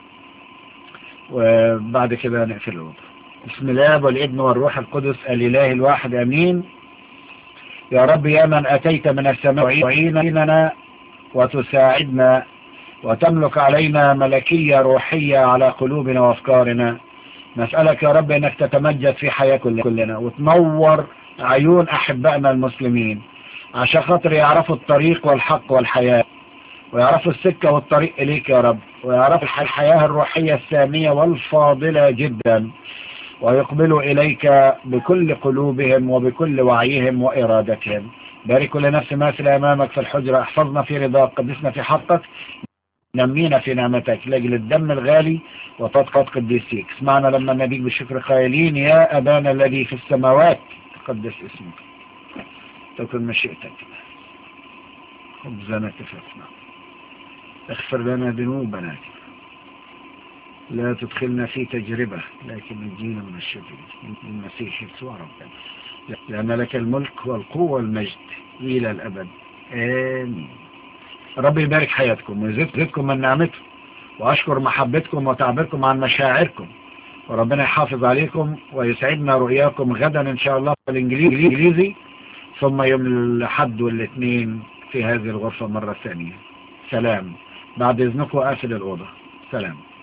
وبعد كده نقفل الوضع بسم الله والابن والروح القدس الإله الواحد أمين يا رب يا من أتيت من السماء تعيننا وتساعدنا وتملك علينا ملكية روحية على قلوبنا وأفكارنا نسألك يا رب أنك تتمجد في حياة كلنا وتنور عيون أحبائنا المسلمين عشان خاطر يعرفوا الطريق والحق والحياة ويعرفوا السكة والطريق إليك يا رب ويعرفوا الحياة الروحية السامية والفاضلة جدا ويقبلوا إليك بكل قلوبهم وبكل وعيهم وإرادتهم بارك كل نفس ماثل أمامك في الحجرة احفظنا في رضاك قدسنا في حقك نمينا في نعمتك لأجل الدم الغالي وتطقط قديسيك اسمعنا لما نبيك بالشكر قائلين يا أبانا الذي في السماوات تقدس اسمك تكن مشيئتك خبزنا كفتنا اغفر لنا ذنوبنا لا تدخلنا في تجربة لكن نجينا من الشرير من المسيح يسوع ربنا لأن لك الملك والقوة والمجد إلى الأبد آمين رب يبارك حياتكم ويزيدكم من نعمته وأشكر محبتكم وتعبيركم عن مشاعركم وربنا يحافظ عليكم ويسعدنا رؤياكم غدا إن شاء الله في الإنجليزي ثم يوم الحد والاثنين في هذه الغرفة مرة ثانية سلام بعد إذنكم أقفل الأوضة سلام